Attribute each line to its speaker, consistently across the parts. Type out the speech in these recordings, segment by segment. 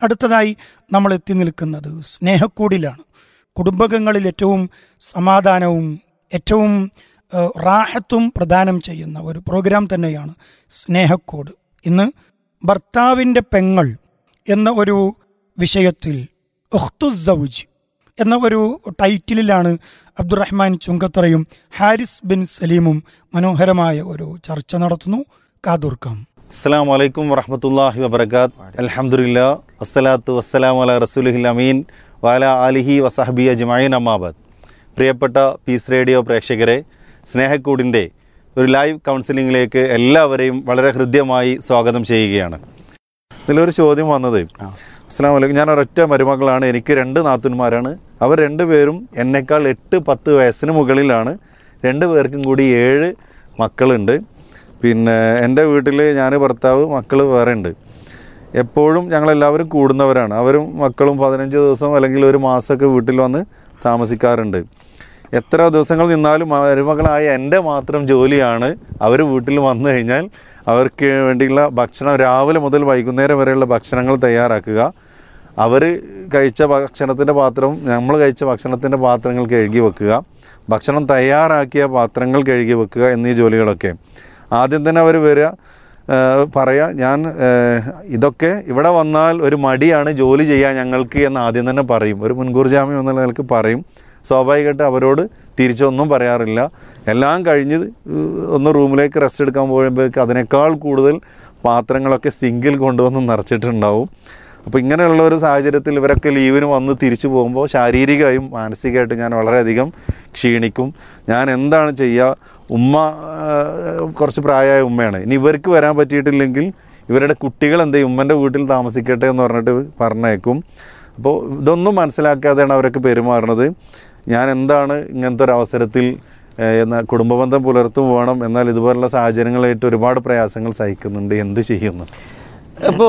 Speaker 1: അടുത്തതായി നമ്മൾ എത്തി നിൽക്കുന്നത് സ്നേഹക്കൂടിലാണ് കുടുംബകങ്ങളിൽ ഏറ്റവും സമാധാനവും ഏറ്റവും ഏഹ്, റാഹത്തും പ്രദാനം ചെയ്യുന്ന ഒരു പ്രോഗ്രാം തന്നെയാണ് സ്നേഹക്കൂട് ഇന്ന് ഭർത്താവിൻ്റെ പെങ്ങൾ എന്ന ഒരു വിഷയത്തിൽ ഉഖ്തുസൗജ് എന്ന ഒരു ടൈറ്റിലിലാണ് അബ്ദുറഹ്മാൻ ചുങ്കത്തറയും ഹാരിസ് ബിൻ സലീമും മനോഹരമായ ഒരു ചർച്ച നടത്തുന്നു കാതൂർക്കാം
Speaker 2: അസ്സാം വലൈക്കും വറഹമത്തല്ലാഹി വബർക്കാത്ത് അലഹമുല്ല വസ്സലാത്തു വസ്സലാം അല റസൂലുഹിൽ അമീൻ വാല അലിഹി വസഹബി അജ്മൈൻ അമ്മാബാദ് പ്രിയപ്പെട്ട പീസ് റേഡിയോ പ്രേക്ഷകരെ സ്നേഹക്കൂടിൻ്റെ ഒരു ലൈവ് കൗൺസിലിങ്ങിലേക്ക് എല്ലാവരെയും വളരെ ഹൃദ്യമായി സ്വാഗതം ചെയ്യുകയാണ് ഇതിലൊരു ചോദ്യം വന്നത് അസ്സാം വലൈക്കും ഞാൻ ഒരൊറ്റ മരുമകളാണ് എനിക്ക് രണ്ട് നാത്തുന്മാരാണ് അവർ രണ്ടുപേരും എന്നെക്കാൾ എട്ട് പത്ത് വയസ്സിന് മുകളിലാണ് രണ്ട് പേർക്കും കൂടി ഏഴ് മക്കളുണ്ട് പിന്നെ എൻ്റെ വീട്ടിൽ ഞാൻ ഭർത്താവ് മക്കൾ വേറെ ഉണ്ട് എപ്പോഴും ഞങ്ങളെല്ലാവരും കൂടുന്നവരാണ് അവരും മക്കളും പതിനഞ്ച് ദിവസം അല്ലെങ്കിൽ ഒരു മാസമൊക്കെ വീട്ടിൽ വന്ന് താമസിക്കാറുണ്ട് എത്ര ദിവസങ്ങൾ നിന്നാലും മരുമകളായ എൻ്റെ മാത്രം ജോലിയാണ് അവർ വീട്ടിൽ വന്നു കഴിഞ്ഞാൽ അവർക്ക് വേണ്ടിയുള്ള ഭക്ഷണം രാവിലെ മുതൽ വൈകുന്നേരം വരെയുള്ള ഭക്ഷണങ്ങൾ തയ്യാറാക്കുക അവർ കഴിച്ച ഭക്ഷണത്തിൻ്റെ പാത്രം നമ്മൾ കഴിച്ച ഭക്ഷണത്തിൻ്റെ പാത്രങ്ങൾ കഴുകി വെക്കുക ഭക്ഷണം തയ്യാറാക്കിയ പാത്രങ്ങൾ കഴുകി വെക്കുക എന്നീ ജോലികളൊക്കെ ആദ്യം തന്നെ അവർ വരിക ഏഹ് പറയാ ഞാൻ ഏഹ് ഇതൊക്കെ ഇവിടെ വന്നാൽ ഒരു മടിയാണ് ജോലി ചെയ്യാൻ ഞങ്ങൾക്ക് എന്ന് ആദ്യം തന്നെ പറയും ഒരു മുൻകൂർ ജാമ്യം എന്നുള്ള നിലക്ക് പറയും സ്വാഭാവികമായിട്ട് അവരോട് തിരിച്ചൊന്നും പറയാറില്ല എല്ലാം കഴിഞ്ഞ് ഒന്ന് റൂമിലേക്ക് റെസ്റ്റ് എടുക്കാൻ പോകുമ്പോഴേക്ക് അതിനേക്കാൾ കൂടുതൽ പാത്രങ്ങളൊക്കെ സിങ്കിൽ കൊണ്ടുവന്ന് നിറച്ചിട്ടുണ്ടാവും അപ്പോൾ ഇങ്ങനെയുള്ള ഒരു സാഹചര്യത്തിൽ ഇവരൊക്കെ ലീവിന് വന്ന് തിരിച്ചു പോകുമ്പോൾ ശാരീരികമായും മാനസികമായിട്ടും ഞാൻ വളരെയധികം ക്ഷീണിക്കും ഞാൻ എന്താണ് ചെയ്യുക ഉമ്മ ആ, കുറച്ച് പ്രായമായ ഉമ്മയാണ് ഇനി ഇവർക്ക് വരാൻ പറ്റിയിട്ടില്ലെങ്കിൽ ഇവരുടെ കുട്ടികൾ എന്ത് ചെയ്യും ഉമ്മൻ്റെ വീട്ടിൽ താമസിക്കട്ടെ എന്ന് പറഞ്ഞിട്ട് പറഞ്ഞേക്കും അപ്പോൾ ഇതൊന്നും മനസ്സിലാക്കാതെയാണ് അവരൊക്കെ പെരുമാറുന്നത് ഞാൻ എന്താണ് ഇങ്ങനത്തെ ഒരു അവസരത്തിൽ ഏഹ്, എന്ന കുടുംബബന്ധം പുലർത്തും വേണം എന്നാൽ ഇതുപോലുള്ള സാഹചര്യങ്ങളായിട്ട് ഒരുപാട് പ്രയാസങ്ങൾ സഹിക്കുന്നുണ്ട് എന്ത് ചെയ്യുന്നു
Speaker 3: ഇപ്പോൾ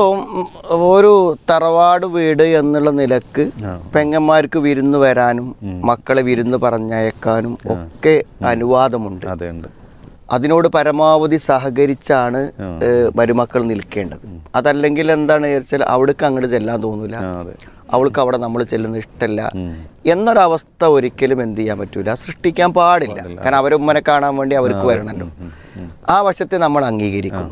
Speaker 3: ഒരു തറവാട് വീട് എന്നുള്ള നിലക്ക് പെങ്ങന്മാർക്ക് വിരുന്ന് വരാനും മക്കളെ വിരുന്ന് പറഞ്ഞയക്കാനും ഒക്കെ അനുവാദമുണ്ട്
Speaker 2: അതെ ഉണ്ട്
Speaker 3: അതിനോട് പരമാവധി സഹകരിച്ചാണ് ഏഹ്, മരുമക്കൾ നിൽക്കേണ്ടത് അതല്ലെങ്കിൽ എന്താണ് വെച്ചാൽ അവിടേക്ക് അങ്ങോട്ട് ചെല്ലാൻ തോന്നൂല
Speaker 2: ആ, അതെ
Speaker 3: അവൾക്ക് അവിടെ നമ്മൾ ചെല്ലുന്നത് ഇഷ്ടമല്ല എന്നൊരവസ്ഥ ഒരിക്കലും എന്ത് ചെയ്യാൻ പറ്റൂല സൃഷ്ടിക്കാൻ പാടില്ല കാരണം അവരുമ്മനെ കാണാൻ വേണ്ടി അവർക്ക് വരണമല്ലോ ആ വശത്തെ നമ്മൾ അംഗീകരിക്കുന്നു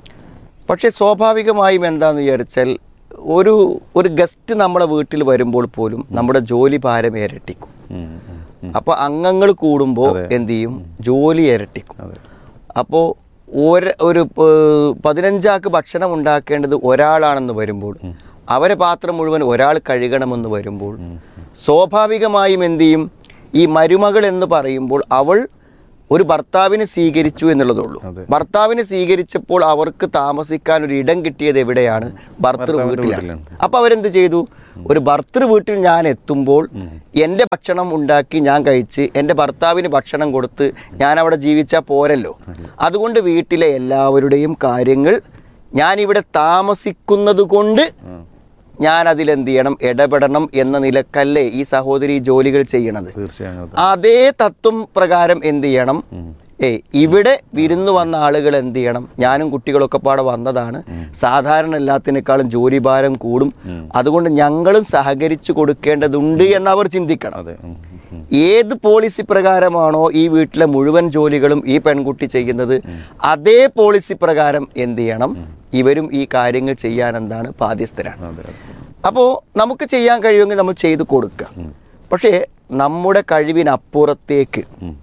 Speaker 3: പക്ഷേ സ്വാഭാവികമായും എന്താന്ന് വിചാരിച്ചാൽ ഒരു ഒരു ഗസ്റ്റ് നമ്മുടെ വീട്ടിൽ വരുമ്പോൾ പോലും നമ്മുടെ ജോലി ഭാരം ഇരട്ടിക്കും
Speaker 2: ഉം, ഉം, ഉം.
Speaker 3: അപ്പോൾ അംഗങ്ങൾ കൂടുമ്പോൾ എന്ത് ചെയ്യും ജോലി ഇരട്ടിക്കും അപ്പോൾ ഒരു ഒരു ഏർ, പതിനഞ്ചാക്ക് ഭക്ഷണം ഉണ്ടാക്കേണ്ടത് ഒരാളാണെന്ന് വരുമ്പോൾ അവരെ പാത്രം മുഴുവൻ ഒരാൾ കഴുകണമെന്ന് വരുമ്പോൾ സ്വാഭാവികമായും എന്ത് ചെയ്യും ഈ മരുമകൾ എന്ന് പറയുമ്പോൾ അവൾ ഒരു ഭർത്താവിനെ സ്വീകരിച്ചു എന്നുള്ളതുള്ളൂ ഭർത്താവിനെ സ്വീകരിച്ചപ്പോൾ അവർക്ക് താമസിക്കാൻ ഒരു ഇടം കിട്ടിയത് എവിടെയാണ് ഭർത്തൃ വീട്ടിലാണ് അപ്പൊ അവരെന്ത് ചെയ്തു ഒരു ഭർത്തൃ വീട്ടിൽ ഞാൻ എത്തുമ്പോൾ എൻ്റെ ഭക്ഷണം ഉണ്ടാക്കി ഞാൻ കഴിച്ച് എൻ്റെ ഭർത്താവിന് ഭക്ഷണം കൊടുത്ത് ഞാൻ അവിടെ ജീവിച്ചാൽ പോരല്ലോ അതുകൊണ്ട് വീട്ടിലെ എല്ലാവരുടെയും കാര്യങ്ങൾ ഞാനിവിടെ താമസിക്കുന്നത് കൊണ്ട് ഞാൻ അതിലെന്ത് ചെയ്യണം ഇടപെടണം എന്ന നിലക്കല്ലേ ഈ സഹോദരി ജോലികൾ ചെയ്യണത്
Speaker 2: തീർച്ചയായും അങ്ങനെ
Speaker 3: അതേ തത്വം പ്രകാരം എന്ത് ചെയ്യണം ഏ ഇവിടെ വിരുന്ന് വന്ന ആളുകൾ എന്ത് ചെയ്യണം ഞാനും കുട്ടികളൊക്കെ പാടെ വന്നതാണ് സാധാരണ എല്ലാത്തിനേക്കാളും ജോലിഭാരം കൂടും അതുകൊണ്ട് ഞങ്ങളും സഹകരിച്ചു കൊടുക്കേണ്ടതുണ്ട് എന്ന് അവർ ചിന്തിക്കണം
Speaker 2: അതെ ഉം, ഉം.
Speaker 3: ഏത് പോളിസി പ്രകാരമാണോ ഈ വീട്ടിലെ മുഴുവൻ ജോലികളും ഈ പെൺകുട്ടി ചെയ്യുന്നത് അതേ പോളിസി പ്രകാരം എന്ത് ചെയ്യണം ഇവരും ഈ കാര്യങ്ങൾ ചെയ്യാൻ എന്താണ് ബാധ്യസ്ഥരാണ്
Speaker 2: അതെ അതെ
Speaker 3: അപ്പോൾ നമുക്ക് ചെയ്യാൻ കഴിയുമെങ്കിൽ നമ്മൾ ചെയ്തു കൊടുക്കുക പക്ഷേ നമ്മുടെ കഴിവിനപ്പുറത്തേക്ക്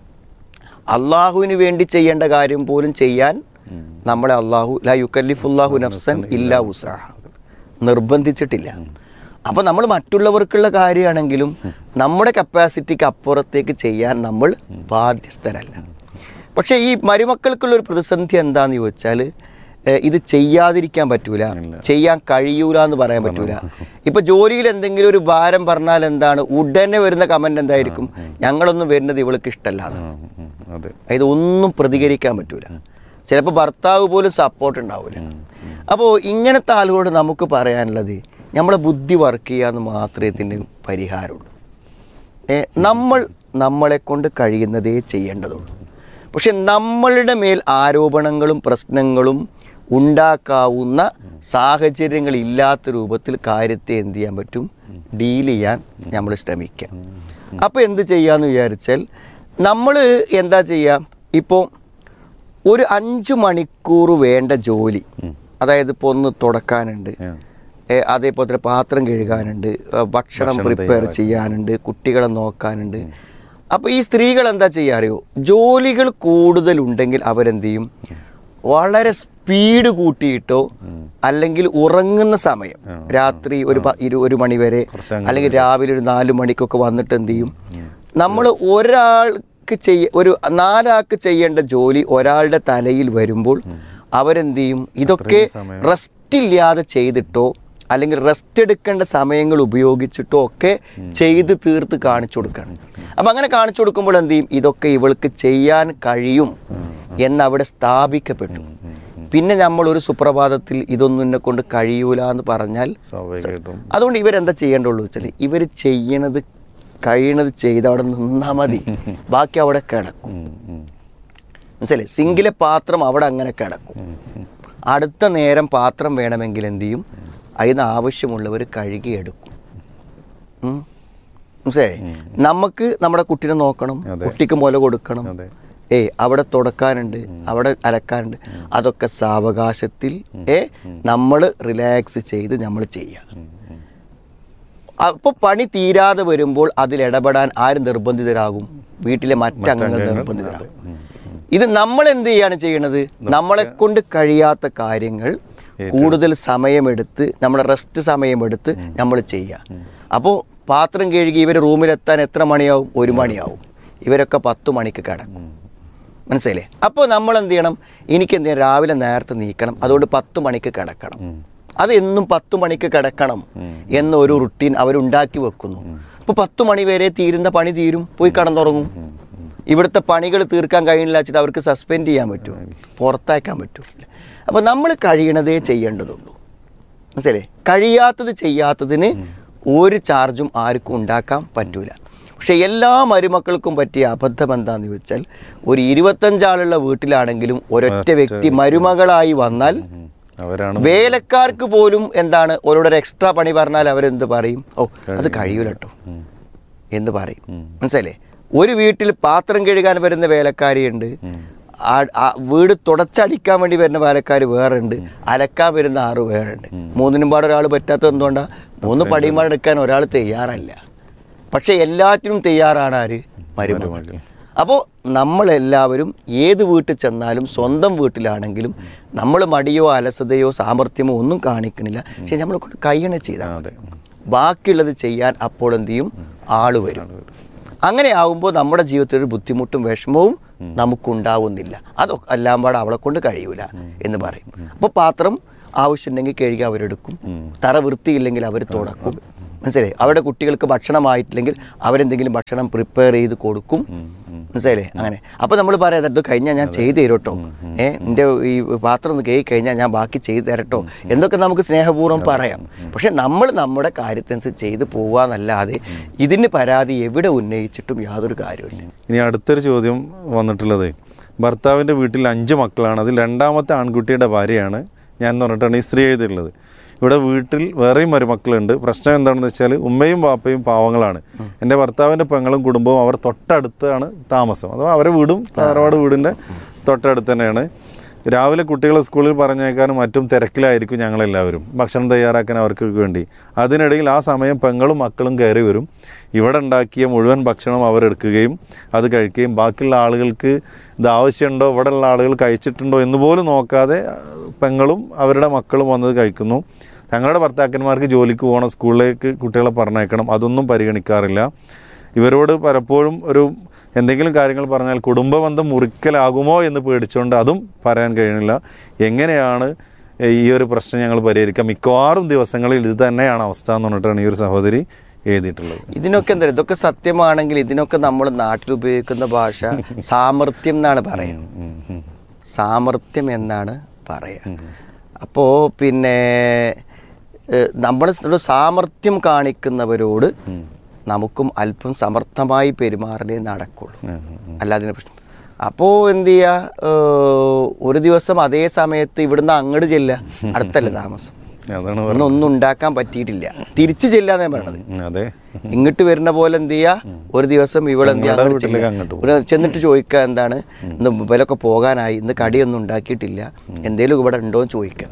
Speaker 3: അള്ളാഹുവിന് വേണ്ടി ചെയ്യേണ്ട കാര്യം പോലും ചെയ്യാൻ നമ്മളെ അള്ളാഹു ലാ യുക്കല്ലിഫുല്ലാഹു നഫ്സൻ ഇല്ലാ ഉസാഹ നിർബന്ധിച്ചിട്ടില്ല അപ്പോൾ നമ്മൾ മറ്റുള്ളവർക്കുള്ള കാര്യമാണെങ്കിലും നമ്മുടെ കപ്പാസിറ്റിക്ക് അപ്പുറത്തേക്ക് ചെയ്യാൻ നമ്മൾ ബാധ്യസ്ഥരല്ല പക്ഷേ ഈ മരുമക്കൾക്കുള്ള ഒരു പ്രതിസന്ധി എന്താന്ന് ചോദിച്ചാൽ ഏഹ്, ഇത് ചെയ്യാതിരിക്കാൻ പറ്റൂല ചെയ്യാൻ കഴിയൂല എന്ന് പറയാൻ പറ്റൂല ഇപ്പൊ ജോലിയിൽ എന്തെങ്കിലും ഒരു ഭാരം പറഞ്ഞാൽ എന്താണ് ഉടനെ വരുന്ന കമന്റ് എന്തായിരിക്കും ഞങ്ങളൊന്നും വരുന്നത് ഇവൾക്ക് ഇഷ്ടമല്ലാതെ
Speaker 2: ഉം, ഉം, അതെ
Speaker 3: ഇത് ഒന്നും പ്രതികരിക്കാൻ പറ്റൂല ചിലപ്പോൾ ഭർത്താവ് പോലും സപ്പോർട്ട് ഉണ്ടാവില്ല അപ്പോൾ ഇങ്ങനത്തെ ആളുകളോട് നമുക്ക് പറയാനുള്ളത് നമ്മളെ ബുദ്ധി വർക്ക് ചെയ്യാന്ന് മാത്രമേ ഇതിന് പരിഹാരമുള്ളൂ ഏ, നമ്മൾ നമ്മളെ കൊണ്ട് കഴിയുന്നതേ ചെയ്യേണ്ടതുള്ളൂ പക്ഷെ നമ്മളുടെ മേൽ ആരോപണങ്ങളും പ്രശ്നങ്ങളും ഉണ്ടാക്കാവുന്ന സാഹചര്യങ്ങൾ ഇല്ലാത്ത രൂപത്തിൽ കാര്യത്തെ എന്ത് ചെയ്യാൻ പറ്റും ഡീൽ ചെയ്യാൻ നമ്മൾ ശ്രമിക്കാം അപ്പോൾ എന്ത് ചെയ്യാന്ന് വിചാരിച്ചാൽ നമ്മൾ എന്താ ചെയ്യുക ഇപ്പോൾ ഒരു അഞ്ച് മണിക്കൂർ വേണ്ട ജോലി അതായത് ഇപ്പോൾ ഒന്ന് തുടക്കാനുണ്ട്
Speaker 2: ഉം.
Speaker 3: ഏ, അതേപോലെ തന്നെ പാത്രം കഴുകാനുണ്ട് ഏ, ഭക്ഷണം പ്രിപ്പയർ ചെയ്യാനുണ്ട് കുട്ടികളെ നോക്കാനുണ്ട് അപ്പോൾ ഈ സ്ത്രീകൾ എന്താ ചെയ്യുക അറിയോ ജോലികൾ കൂടുതലുണ്ടെങ്കിൽ അവരെന്ത് ചെയ്യും വളരെ സ്പീഡ് കൂട്ടിയിട്ടോ അല്ലെങ്കിൽ ഉറങ്ങുന്ന സമയം രാത്രി ഒരു പ- ഇരു ഒരു മണി വരെ
Speaker 2: കുറച്ചങ്ങ്
Speaker 3: അല്ലെങ്കിൽ രാവിലെ ഒരു നാല് മണിക്കൊക്കെ വന്നിട്ട് എന്ത് ചെയ്യും നമ്മൾ ഒരാൾക്ക് ചെയ്യ ഒരു നാലാൾക്ക് ചെയ്യേണ്ട ജോലി ഒരാളുടെ തലയിൽ വരുമ്പോൾ അവരെന്ത് ചെയ്യും ഇതൊക്കെ
Speaker 2: സമയം.
Speaker 3: റെസ്റ്റ് ഇല്ലാതെ ചെയ്തിട്ടോ അല്ലെങ്കിൽ റെസ്റ്റ് എടുക്കേണ്ട സമയങ്ങൾ ഉപയോഗിച്ചിട്ടോ ഒക്കെ ചെയ്ത് തീർത്ത് കാണിച്ചു കൊടുക്കണം അപ്പം അങ്ങനെ കാണിച്ചു കൊടുക്കുമ്പോൾ എന്ത് ചെയ്യും ഇതൊക്കെ ഇവൾക്ക് ചെയ്യാൻ കഴിയും എന്നവിടെ സ്ഥാപിക്കപ്പെട്ടു പിന്നെ നമ്മൾ ഒരു സുപ്രഭാതത്തിൽ ഇതൊന്നും എന്നെ കൊണ്ട് കഴിയൂല എന്ന് പറഞ്ഞാൽ
Speaker 2: സ്വാഭാവികമായിട്ടും
Speaker 3: അതുകൊണ്ട് ഇവരെന്താ ചെയ്യേണ്ടുള്ളൂ വെച്ചാൽ ഇവർ ചെയ്യണത് കഴിയണത് ചെയ്ത് അവിടെ നിന്നാൽ മതി ബാക്കി അവിടെ കിടക്കും
Speaker 2: ഉം, ഉം.
Speaker 3: മനസ്സിലെ സിങ്കിലെ പാത്രം അവിടെ അങ്ങനെ കിടക്കും അടുത്ത നേരം പാത്രം വേണമെങ്കിൽ എന്ത് ചെയ്യും അതിന് ആവശ്യമുള്ളവർ കഴുകിയെടുക്കും ഉം. മനസ്സിലായി നമുക്ക് നമ്മുടെ കുട്ടീനെ നോക്കണം
Speaker 2: അതെ.
Speaker 3: കുട്ടിക്ക് മുല കൊടുക്കണം
Speaker 2: അതെ.
Speaker 3: ഏയ് അവിടെ തുടക്കാനുണ്ട് അവിടെ അലക്കാനുണ്ട് അതൊക്കെ സാവകാശത്തിൽ ഏ നമ്മൾ റിലാക്സ് ചെയ്ത് നമ്മൾ ചെയ്യുക അപ്പോൾ പണി തീരാതെ വരുമ്പോൾ അതിൽ ഇടപെടാൻ ആര് നിർബന്ധിതരാകും വീട്ടിലെ മറ്റംഗങ്ങൾ നിർബന്ധിതരാകും ഇത് നമ്മൾ എന്ത് ചെയ്യാണ് ചെയ്യണത് നമ്മളെ കൊണ്ട് കഴിയാത്ത കാര്യങ്ങൾ കൂടുതൽ സമയമെടുത്ത് നമ്മുടെ റെസ്റ്റ് സമയമെടുത്ത് നമ്മൾ ചെയ്യുക അപ്പോൾ പാത്രം കഴുകി ഇവർ റൂമിലെത്താൻ എത്ര മണിയാവും ഒരു മണിയാവും ഇവരൊക്കെ പത്ത് മണിക്ക് കിടക്കും മനസ്സിലായില്ലേ അപ്പോൾ നമ്മൾ എന്ത് ചെയ്യണം എനിക്ക് എന്ത് ചെയ്യണം രാവിലെ നേരത്തെ നീക്കണം അതുകൊണ്ട് പത്ത് മണിക്ക് കിടക്കണം അത് എന്നും പത്ത് മണിക്ക് കിടക്കണം എന്നൊരു റുട്ടീൻ അവരുണ്ടാക്കി വെക്കുന്നു അപ്പോൾ പത്ത് മണി വരെ തീരുന്ന പണി തീരും പോയി കടന്നുറങ്ങും ഇവിടുത്തെ പണികൾ തീർക്കാൻ കഴിയില്ല വെച്ചിട്ട് അവർക്ക് സസ്പെൻഡ് ചെയ്യാൻ പറ്റുമോ പുറത്താക്കാൻ പറ്റുമോ അപ്പോൾ നമ്മൾ കഴിയണതേ ചെയ്യേണ്ടതുള്ളൂ മനസ്സിലേ കഴിയാത്തത് ചെയ്യാത്തതിന് ഒരു ചാർജും ആർക്കും ഉണ്ടാക്കാൻ പറ്റൂല പക്ഷെ എല്ലാ മരുമക്കൾക്കും പറ്റിയ അബദ്ധം എന്താന്ന് ചോദിച്ചാൽ ഒരു ഇരുപത്തഞ്ചാളുള്ള വീട്ടിലാണെങ്കിലും ഒരൊറ്റ വ്യക്തി മരുമകളായി വന്നാൽ
Speaker 2: ഉം. അവരാണ്
Speaker 3: വേലക്കാർക്ക് പോലും എന്താണ് ഓരോടൊരു എക്സ്ട്രാ പണി പറഞ്ഞാൽ അവരെന്ത് പറയും ഓ അത് കഴിയൂല കേട്ടോ എന്ന് പറയും മനസ്സിലേ ഒരു വീട്ടിൽ പാത്രം കഴുകാൻ വരുന്ന വേലക്കാരിയുണ്ട് ആ- ആ വീട് തുടച്ചടിക്കാൻ വേണ്ടി വരുന്ന വേലക്കാർ വേറെ ഉണ്ട് അലക്കാൻ വരുന്ന ആറ് വേറെ ഉണ്ട് മൂന്നിനും പാടെ ഒരാൾ പറ്റാത്തത് എന്തുകൊണ്ടാ മൂന്ന് പടിമാടെടുക്കാൻ ഒരാൾ തയ്യാറല്ല പക്ഷെ എല്ലാറ്റിനും തയ്യാറാണ് ആര് മരുമകൾ
Speaker 2: മരുമകൾ.
Speaker 3: അപ്പോൾ നമ്മളെല്ലാവരും ഏത് വീട്ടിൽ ചെന്നാലും സ്വന്തം വീട്ടിലാണെങ്കിലും നമ്മൾ മടിയോ അലസതയോ സാമർഥ്യമോ ഒന്നും കാണിക്കണില്ല പക്ഷെ നമ്മളെ കൊണ്ട് കഴിയണ ചെയ്താൽ
Speaker 2: അതെ
Speaker 3: ബാക്കിയുള്ളത് ചെയ്യാൻ അപ്പോൾ എന്ത് ചെയ്യും ആള് വരും അങ്ങനെ ആവുമ്പോൾ നമ്മുടെ ജീവിതത്തിൽ ഒരു ബുദ്ധിമുട്ടും വിഷമവും നമുക്കുണ്ടാവുന്നില്ല അതൊക്കെ എല്ലാം പാടെ അവളെ കൊണ്ട് കഴിയൂല എന്ന് പറയും അപ്പോൾ പാത്രം ആവശ്യമുണ്ടെങ്കിൽ കഴുകി അവരെടുക്കും തറ വൃത്തിയില്ലെങ്കിൽ അവർ തുടക്കും മനസ്സിലായി അവരുടെ കുട്ടികൾക്ക് ഭക്ഷണമായിട്ടില്ലെങ്കിൽ അവരെന്തെങ്കിലും ഭക്ഷണം പ്രിപ്പയർ ചെയ്ത് കൊടുക്കും മനസ്സിലായില്ലേ അങ്ങനെ അപ്പോൾ നമ്മൾ പറയാം ഇത് കഴിഞ്ഞാൽ ഞാൻ ചെയ്തു തരും കേട്ടോ ഏ എൻ്റെ ഈ പാത്രം ഒന്ന് കേൾക്കി കഴിഞ്ഞാൽ ഞാൻ ബാക്കി ചെയ്തു തരട്ടോ എന്നൊക്കെ നമുക്ക് സ്നേഹപൂർവ്വം പറയാം പക്ഷെ നമ്മൾ നമ്മുടെ കാര്യത്തനുസരിച്ച് ചെയ്തു പോവാന്നല്ലാതെ ഇതിന് പരാതി എവിടെ ഉന്നയിച്ചിട്ടും യാതൊരു കാര്യമില്ല
Speaker 2: ഇനി അടുത്തൊരു ചോദ്യം വന്നിട്ടുള്ളത് ഭർത്താവിൻ്റെ വീട്ടിൽ അഞ്ച് മക്കളാണ് അതിൽ രണ്ടാമത്തെ ആൺകുട്ടിയുടെ ഭാര്യയാണ് ഞാൻ എന്ന് പറഞ്ഞിട്ടാണ് ഈ സ്ത്രീ എഴുതിയിട്ടുള്ളത് ഇവിടെ വീട്ടിൽ വേറെയും മരുമക്കളുണ്ട് പ്രശ്നം എന്താണെന്ന് വെച്ചാൽ ഉമ്മയും വാപ്പയും പാവങ്ങളാണ് എൻ്റെ ഭർത്താവിൻ്റെ പെങ്ങളും കുടുംബവും അവർ തൊട്ടടുത്താണ് താമസം അഥവാ അവരെ വീടും തറവാട് വീടിൻ്റെ തൊട്ടടുത്ത് തന്നെയാണ് രാവിലെ കുട്ടികളെ സ്കൂളിൽ പറഞ്ഞേക്കാനും മറ്റും തിരക്കിലായിരിക്കും ഞങ്ങളെല്ലാവരും ഭക്ഷണം തയ്യാറാക്കാൻ അവർക്ക് വേണ്ടി അതിനിടയിൽ ആ സമയം പെങ്ങളും മക്കളും കയറി വരും ഇവിടെ ഉണ്ടാക്കിയ മുഴുവൻ ഭക്ഷണം അവരെടുക്കുകയും അത് കഴിക്കുകയും ബാക്കിയുള്ള ആളുകൾക്ക് ഇത് ആവശ്യമുണ്ടോ ഇവിടെയുള്ള ആളുകൾ കഴിച്ചിട്ടുണ്ടോ എന്ന് പോലും നോക്കാതെ പെങ്ങളും അവരുടെ മക്കളും വന്നത് കഴിക്കുന്നു തങ്ങളുടെ ഭർത്താക്കന്മാർക്ക് ജോലിക്ക് പോകണം സ്കൂളിലേക്ക് കുട്ടികളെ പറഞ്ഞയക്കണം അതൊന്നും പരിഗണിക്കാറില്ല ഇവരോട് പലപ്പോഴും ഒരു എന്തെങ്കിലും കാര്യങ്ങൾ പറഞ്ഞാൽ കുടുംബ ബന്ധം മുറിക്കലാകുമോ എന്ന് പേടിച്ചുകൊണ്ട് അതും പറയാൻ കഴിയണില്ല എങ്ങനെയാണ് ഈ ഒരു പ്രശ്നം ഞങ്ങൾ പരിഹരിക്കുക മിക്കവാറും ദിവസങ്ങളിൽ ഇത് തന്നെയാണ് അവസ്ഥ എന്ന് പറഞ്ഞിട്ടാണ് ഈ ഒരു സഹോദരി എഴുതിയിട്ടുള്ളത്
Speaker 3: ഇതിനൊക്കെ എന്താ ഇതൊക്കെ സത്യമാണെങ്കിൽ ഇതിനൊക്കെ നമ്മൾ നാട്ടിൽ ഉപയോഗിക്കുന്ന ഭാഷ സാമർത്ഥ്യം എന്നാണ് പറയുന്നത്
Speaker 2: ഉം, ഉം.
Speaker 3: സാമർത്ഥ്യം എന്നാണ് പറയുക അപ്പോൾ പിന്നെ നമ്മൾ സാമർത്ഥ്യം കാണിക്കുന്നവരോട് നമുക്കും അല്പം സമർത്ഥമായി പെരുമാറലേ നടക്കുള്ളൂ
Speaker 2: ഉം, ഉം.
Speaker 3: അല്ലാതിന് പ്രശ്നം അപ്പോൾ എന്ത് ചെയ്യുക ഏഹ്, ഒരു ദിവസം അതേ സമയത്ത് ഇവിടുന്ന് അങ്ങോട്ട് ചെല്ലുക അടുത്തല്ലേ താമസം
Speaker 2: അതാണ്
Speaker 3: ഒന്നും ഒന്നും ഉണ്ടാക്കാൻ പറ്റിയിട്ടില്ല തിരിച്ചു ചെല്ലാന്നേ പറയണത്
Speaker 2: ഉം, അതെ
Speaker 3: ഇങ്ങോട്ട് വരുന്ന പോലെ എന്ത് ചെയ്യാ ഒരു ദിവസം ഇവിടെ എന്ത് ചെയ്യാ
Speaker 2: ഞങ്ങളുടെ
Speaker 3: അങ്ങോട്ട്
Speaker 2: വീട്ടിലേക്ക്
Speaker 3: ചെല്ലുക.
Speaker 2: അങ്ങോട്ട് പോകും.
Speaker 3: ഒരു ചെന്നിട്ട് ചോദിക്കുക എന്താണ് ഇന്ന് ഇവലൊക്കെ പോകാനായി ഇന്ന് കടിയൊന്നും ഉണ്ടാക്കിയിട്ടില്ല എന്തേലും ഇവിടെ ഉണ്ടോ എന്ന് ചോദിക്കുക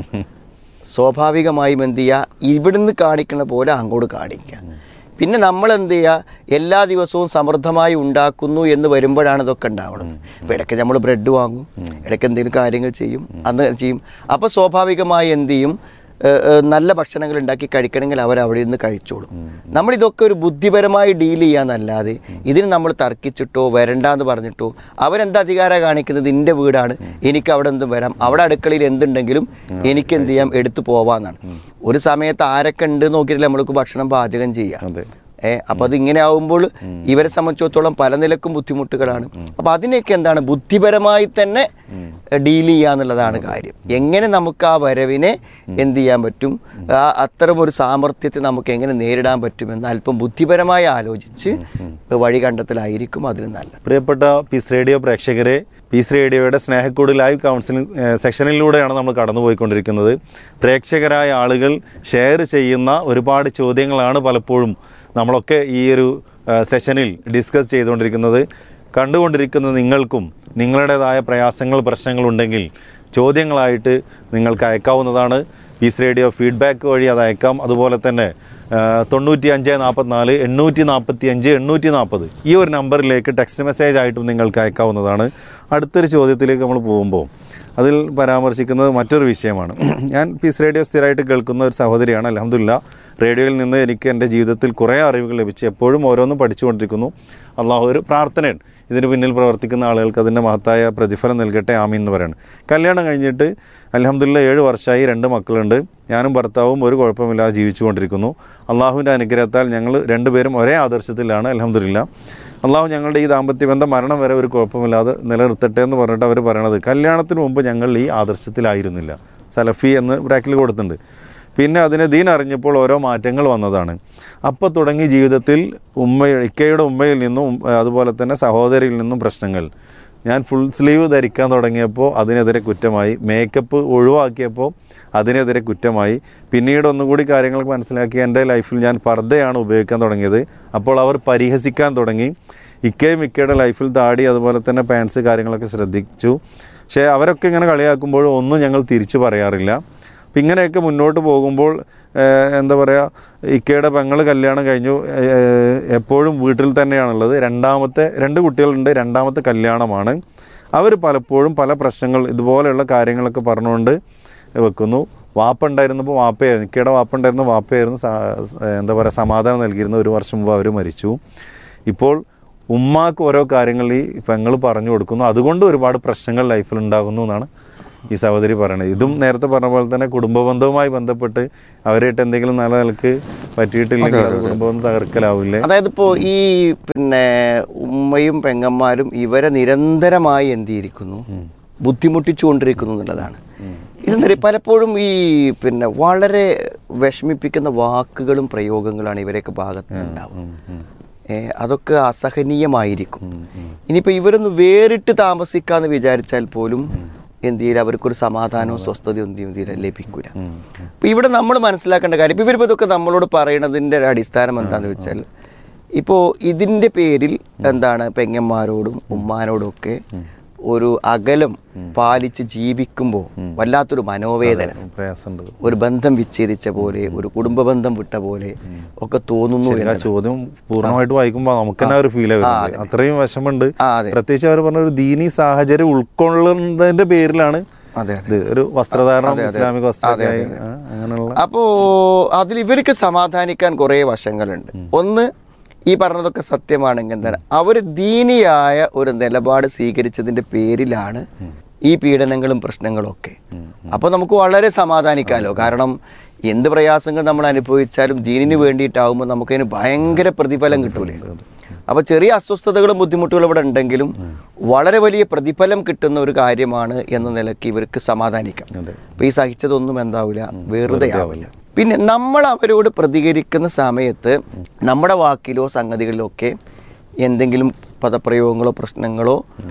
Speaker 3: സ്വാഭാവികമായും എന്ത് ചെയ്യുക ഇവിടുന്ന് കാണിക്കുന്ന പോലെ അങ്ങോട്ട് കാണിക്കുക പിന്നെ നമ്മൾ എന്ത് ചെയ്യുക എല്ലാ ദിവസവും സമൃദ്ധമായി ഉണ്ടാക്കുന്നു എന്ന് വരുമ്പോഴാണ് ഇതൊക്കെ ഉണ്ടാവുന്നത് അപ്പോൾ ഇടയ്ക്ക് നമ്മൾ ബ്രെഡ് വാങ്ങും ഇടയ്ക്ക് എന്തെങ്കിലും കാര്യങ്ങൾ ചെയ്യും അന്ന് ചെയ്യും അപ്പോൾ സ്വാഭാവികമായി എന്ത് ചെയ്യും ഏഹ് ഏഹ് നല്ല ഭക്ഷണങ്ങൾ ഉണ്ടാക്കി കഴിക്കണമെങ്കിൽ അവർ അവിടെ നിന്ന് കഴിച്ചോളും നമ്മൾ ഇതൊക്കെ ഒരു ബുദ്ധിപരമായി ഡീൽ ചെയ്യാന്നല്ലാതെ ഇതിന് നമ്മൾ തർക്കിച്ചിട്ടോ വരണ്ടാന്ന് പറഞ്ഞിട്ടോ അവരെന്ത് അധികാരം കാണിക്കുന്നത് എൻ്റെ വീടാണ് എനിക്ക് അവിടെ എന്തും വരാം അവിടെ അടുക്കളയിൽ എന്തുണ്ടെങ്കിലും എനിക്ക് എന്ത് ചെയ്യാം എടുത്തു പോവാന്നാണ് ഒരു സമയത്ത് ആരൊക്കെ ഉണ്ട് നോക്കിയിട്ടില്ല നമ്മൾക്ക് ഭക്ഷണം പാചകം ചെയ്യാം
Speaker 2: അതെ
Speaker 3: ഏ അപ്പൊ അത് ഇങ്ങനെ ആവുമ്പോൾ ഇവരെ സംബന്ധിച്ചിടത്തോളം പല നിലക്കും ബുദ്ധിമുട്ടുകളാണ് അപ്പൊ അതിനെയൊക്കെ എന്താണ് ബുദ്ധിപരമായി തന്നെ ഡീൽ ചെയ്യാന്നുള്ളതാണ് കാര്യം എങ്ങനെ നമുക്ക് ആ വരവിനെ എന്ത് ചെയ്യാൻ പറ്റും ആ അത്തരം ഒരു സാമർത്ഥ്യത്തെ നമുക്ക് എങ്ങനെ നേരിടാൻ പറ്റുമെന്ന് അല്പം ബുദ്ധിപരമായി ആലോചിച്ച് വഴി കണ്ടെത്തലായിരിക്കും അതിന് നല്ലത്
Speaker 2: പ്രിയപ്പെട്ട പീസ് റേഡിയോ പ്രേക്ഷകരെ പീസ് റേഡിയോയുടെ സ്നേഹക്കൂട് ലൈവ് കൗൺസിലിംഗ് ഏഹ്, സെക്ഷനിലൂടെയാണ് നമ്മൾ കടന്നുപോയിക്കൊണ്ടിരിക്കുന്നത് പ്രേക്ഷകരായ ആളുകൾ ഷെയർ ചെയ്യുന്ന ഒരുപാട് ചോദ്യങ്ങളാണ് പലപ്പോഴും നമ്മളൊക്കെ ഈ ഒരു ഏഹ്, സെഷനിൽ ഡിസ്കസ് ചെയ്തുകൊണ്ടിരിക്കുന്നത് കണ്ടുകൊണ്ടിരിക്കുന്ന നിങ്ങൾക്കും നിങ്ങളുടേതായ പ്രയാസങ്ങൾ പ്രശ്നങ്ങളുണ്ടെങ്കിൽ ചോദ്യങ്ങളായിട്ട് നിങ്ങൾക്ക് അയക്കാവുന്നതാണ് പീസ് റേഡിയോ ഫീഡ്ബാക്ക് വഴി അത് അയക്കാം അതുപോലെ തന്നെ തൊണ്ണൂറ്റി അഞ്ച് നാൽപ്പത്തിനാല് എണ്ണൂറ്റി നാൽപ്പത്തി അഞ്ച് എണ്ണൂറ്റി നാൽപ്പത് ഈ ഒരു നമ്പറിലേക്ക് ടെക്സ്റ്റ് മെസ്സേജ് ആയിട്ടും നിങ്ങൾക്ക് അയക്കാവുന്നതാണ് അടുത്തൊരു ചോദ്യത്തിലേക്ക് നമ്മൾ പോകുമ്പോൾ അതിൽ പരാമർശിക്കുന്നത് മറ്റൊരു വിഷയമാണ് ഞാൻ പീസ് റേഡിയോ സ്ഥിരമായിട്ട് കേൾക്കുന്ന ഒരു സഹോദരിയാണ് അലഹമില്ല റേഡിയോയിൽ നിന്ന് എനിക്ക് എൻ്റെ ജീവിതത്തിൽ കുറേ അറിവുകൾ ലഭിച്ച് എപ്പോഴും ഓരോന്നും പഠിച്ചുകൊണ്ടിരിക്കുന്നു അള്ളാഹു ഒരു പ്രാർത്ഥനയുണ്ട് ഇതിന് പിന്നിൽ പ്രവർത്തിക്കുന്ന ആളുകൾക്ക് അതിൻ്റെ മഹത്തായ പ്രതിഫലം നൽകട്ടെ ആമീൻ എന്ന് പറയാണ് കല്യാണം കഴിഞ്ഞിട്ട് അലഹമില്ല ഏഴ് വർഷമായി രണ്ട് മക്കളുണ്ട് ഞാനും ഭർത്താവും ഒരു കുഴപ്പമില്ലാതെ ജീവിച്ചുകൊണ്ടിരിക്കുന്നു അള്ളാഹുവിൻ്റെ അനുഗ്രഹത്താൽ ഞങ്ങൾ രണ്ടുപേരും ഒരേ ആദർശത്തിലാണ് അലഹമില്ല അള്ളാഹു ഞങ്ങളുടെ ഈ ദാമ്പത്യ ബന്ധം മരണം വരെ ഒരു കുഴപ്പമില്ലാതെ നിലനിർത്തട്ടെ എന്ന് പറഞ്ഞിട്ട് അവർ പറയണത് കല്യാണത്തിന് മുമ്പ് ഞങ്ങൾ ഈ ആദർശത്തിലായിരുന്നില്ല സലഫി എന്ന് ബ്രാക്കിൽ കൊടുത്തിട്ടുണ്ട് പിന്നെ അതിന് ദീൻ അറിഞ്ഞപ്പോൾ ഓരോ മാറ്റങ്ങൾ വന്നതാണ് അപ്പോൾ തുടങ്ങി ജീവിതത്തിൽ ഉമ്മ ഇക്കയുടെ ഉമ്മയിൽ നിന്നും ഉം, അതുപോലെ തന്നെ സഹോദരിയിൽ നിന്നും പ്രശ്നങ്ങൾ ഞാൻ ഫുൾ സ്ലീവ് ധരിക്കാൻ തുടങ്ങിയപ്പോൾ അതിനെതിരെ കുറ്റമായി മേക്കപ്പ് ഒഴിവാക്കിയപ്പോൾ അതിനെതിരെ കുറ്റമായി പിന്നീട് ഒന്നുകൂടി കാര്യങ്ങളൊക്കെ മനസ്സിലാക്കി എൻ്റെ ലൈഫിൽ ഞാൻ പർദ്ദയാണ് ഉപയോഗിക്കാൻ തുടങ്ങിയത് അപ്പോൾ അവർ പരിഹസിക്കാൻ തുടങ്ങി ഇക്കയും ഇക്കയുടെ ലൈഫിൽ താടി അതുപോലെ തന്നെ പാൻസ് കാര്യങ്ങളൊക്കെ ശ്രദ്ധിച്ചു പക്ഷേ അവരൊക്കെ ഇങ്ങനെ കളിയാക്കുമ്പോഴും ഒന്നും ഞങ്ങൾ തിരിച്ചു പറയാറില്ല അപ്പം ഇങ്ങനെയൊക്കെ മുന്നോട്ട് പോകുമ്പോൾ ഏഹ്, എന്താ പറയുക ഇക്കയുടെ പെങ്ങൾ കല്യാണം കഴിഞ്ഞു ഏഹ്, എപ്പോഴും വീട്ടിൽ തന്നെയാണുള്ളത് രണ്ടാമത്തെ രണ്ട് കുട്ടികളുണ്ട് രണ്ടാമത്തെ കല്യാണമാണ് അവർ പലപ്പോഴും പല പ്രശ്നങ്ങൾ ഇതുപോലെയുള്ള കാര്യങ്ങളൊക്കെ പറഞ്ഞുകൊണ്ട് വെക്കുന്നു വാപ്പ ഉണ്ടായിരുന്നപ്പോൾ വാപ്പയായിരുന്നു ഇക്കയുടെ വാപ്പ ഉണ്ടായിരുന്ന വാപ്പയായിരുന്നു സാ- എന്താ പറയുക സമാധാനം നൽകിയിരുന്ന ഒരു വർഷം മുമ്പ് അവർ മരിച്ചു ഇപ്പോൾ ഉമ്മാക്ക് ഓരോ കാര്യങ്ങൾ ഈ പെങ്ങൾ പറഞ്ഞു കൊടുക്കുന്നു അതുകൊണ്ട് ഒരുപാട് പ്രശ്നങ്ങൾ ലൈഫിൽ ഉണ്ടാകുന്നു എന്നാണ് ഈ സഹോദരി പറയുന്നത് ഇതും നേരത്തെ പറഞ്ഞ പോലെ തന്നെ കുടുംബ ബന്ധവുമായി ബന്ധപ്പെട്ട് അവരായിട്ട് എന്തെങ്കിലും നല്ല നിലക്ക് പറ്റിയിട്ടില്ലെങ്കിൽ അത് കുടുംബം തകർക്കലാവില്ലേ
Speaker 3: അതായത് ഇപ്പോൾ ഈ പിന്നെ ഉമ്മയും പെങ്ങന്മാരും ഇവരെ നിരന്തരമായി എന്തിയിരിക്കുന്നു ബുദ്ധിമുട്ടിച്ചുകൊണ്ടിരിക്കുന്നു എന്നുള്ളതാണ് ഇതെന്താ പറയുക പലപ്പോഴും ഈ പിന്നെ വളരെ വിഷമിപ്പിക്കുന്ന വാക്കുകളും പ്രയോഗങ്ങളാണ് ഇവരെയൊക്കെ ഭാഗത്ത് നിന്ന് ഉണ്ടാവുക ഏ, അതൊക്കെ അസഹനീയമായിരിക്കും ഇനിയിപ്പോൾ ഇവരൊന്ന് വേറിട്ട് താമസിക്കാന്ന് വിചാരിച്ചാൽ പോലും എന്ത് ചെയ്യില്ല അവർക്കൊരു സമാധാനവും സ്വസ്ഥതയും ഒന്നും എന്ത് ചെയ്യില്ല ലഭിക്കൂല അപ്പൊ ഇവിടെ നമ്മൾ മനസ്സിലാക്കേണ്ട കാര്യം ഇപ്പൊ ഇവരിപ്പോ ഇതൊക്കെ നമ്മളോട് പറയണതിന്റെ ഒരു അടിസ്ഥാനം എന്താന്ന് വെച്ചാൽ ഇപ്പോ ഇതിന്റെ പേരിൽ എന്താണ് പെങ്ങന്മാരോടും ഉമ്മാനോടും ഒക്കെ ഒരു അകലം പാലിച്ച് ജീവിക്കുമ്പോൾ വല്ലാത്തൊരു മനോവേദന
Speaker 2: പ്രയാസമുണ്ട്
Speaker 3: ഒരു ബന്ധം വിച്ഛേദിച്ച പോലെ ഒരു കുടുംബ ബന്ധം വിട്ട പോലെ ഒക്കെ തോന്നുന്നു
Speaker 2: ശരി, ആ
Speaker 3: എന്നതാണ്.
Speaker 2: ചോദ്യം പൂർണ്ണമായിട്ട് വായിക്കുമ്പോൾ നമുക്ക് തന്നെ ഒരു ഫീൽ വരുന്നത് അത്രയും വിഷമുണ്ട്
Speaker 3: ആ, അതെ.
Speaker 2: പ്രത്യേകിച്ച് അവർ പറഞ്ഞ ഒരു ദീനി സാഹചര്യം ഉൾക്കൊള്ളുന്നതിന്റെ പേരിലാണ്
Speaker 3: അതെ
Speaker 2: ഇത് ഒരു വസ്ത്രധാരണം ഇസ്ലാമിക വസ്ത്രമൊക്കെയായി ആ, അങ്ങനെയുള്ള
Speaker 3: അപ്പോ അതിൽ ഇവർക്ക് സമാധാനിക്കാൻ കുറേ വശങ്ങളുണ്ട് ഒന്ന് ഈ പറഞ്ഞതൊക്കെ സത്യമാണെങ്കിൽ എന്താണ് അവർ ദീനിയായ ഒരു നിലപാട് സ്വീകരിച്ചതിന്റെ പേരിലാണ് ഈ പീഡനങ്ങളും പ്രശ്നങ്ങളും ഒക്കെ അപ്പോൾ നമുക്ക് വളരെ സമാധാനിക്കാമല്ലോ കാരണം എന്ത് പ്രയാസങ്ങൾ നമ്മൾ അനുഭവിച്ചാലും ദീനിന് വേണ്ടിയിട്ടാവുമ്പോൾ നമുക്കതിന് ഭയങ്കര പ്രതിഫലം കിട്ടൂലേ അപ്പൊ ചെറിയ അസ്വസ്ഥതകളും ബുദ്ധിമുട്ടുകളും ഇവിടെ ഉണ്ടെങ്കിലും വളരെ വലിയ പ്രതിഫലം കിട്ടുന്ന ഒരു കാര്യമാണ് എന്ന നിലയ്ക്ക് ഇവർക്ക് സമാധാനിക്കാം
Speaker 2: അതെ.
Speaker 3: അപ്പൊ ഈ സഹിച്ചതൊന്നും എന്താവില്ല വെറുതെ ആവില്ല പിന്നെ നമ്മൾ അവരോട് പ്രതികരിക്കുന്ന സമയത്ത് നമ്മുടെ വാക്കിലോ സംഗതികളിലോ ഒക്കെ എന്തെങ്കിലും പദപ്രയോഗങ്ങളോ പ്രശ്നങ്ങളോ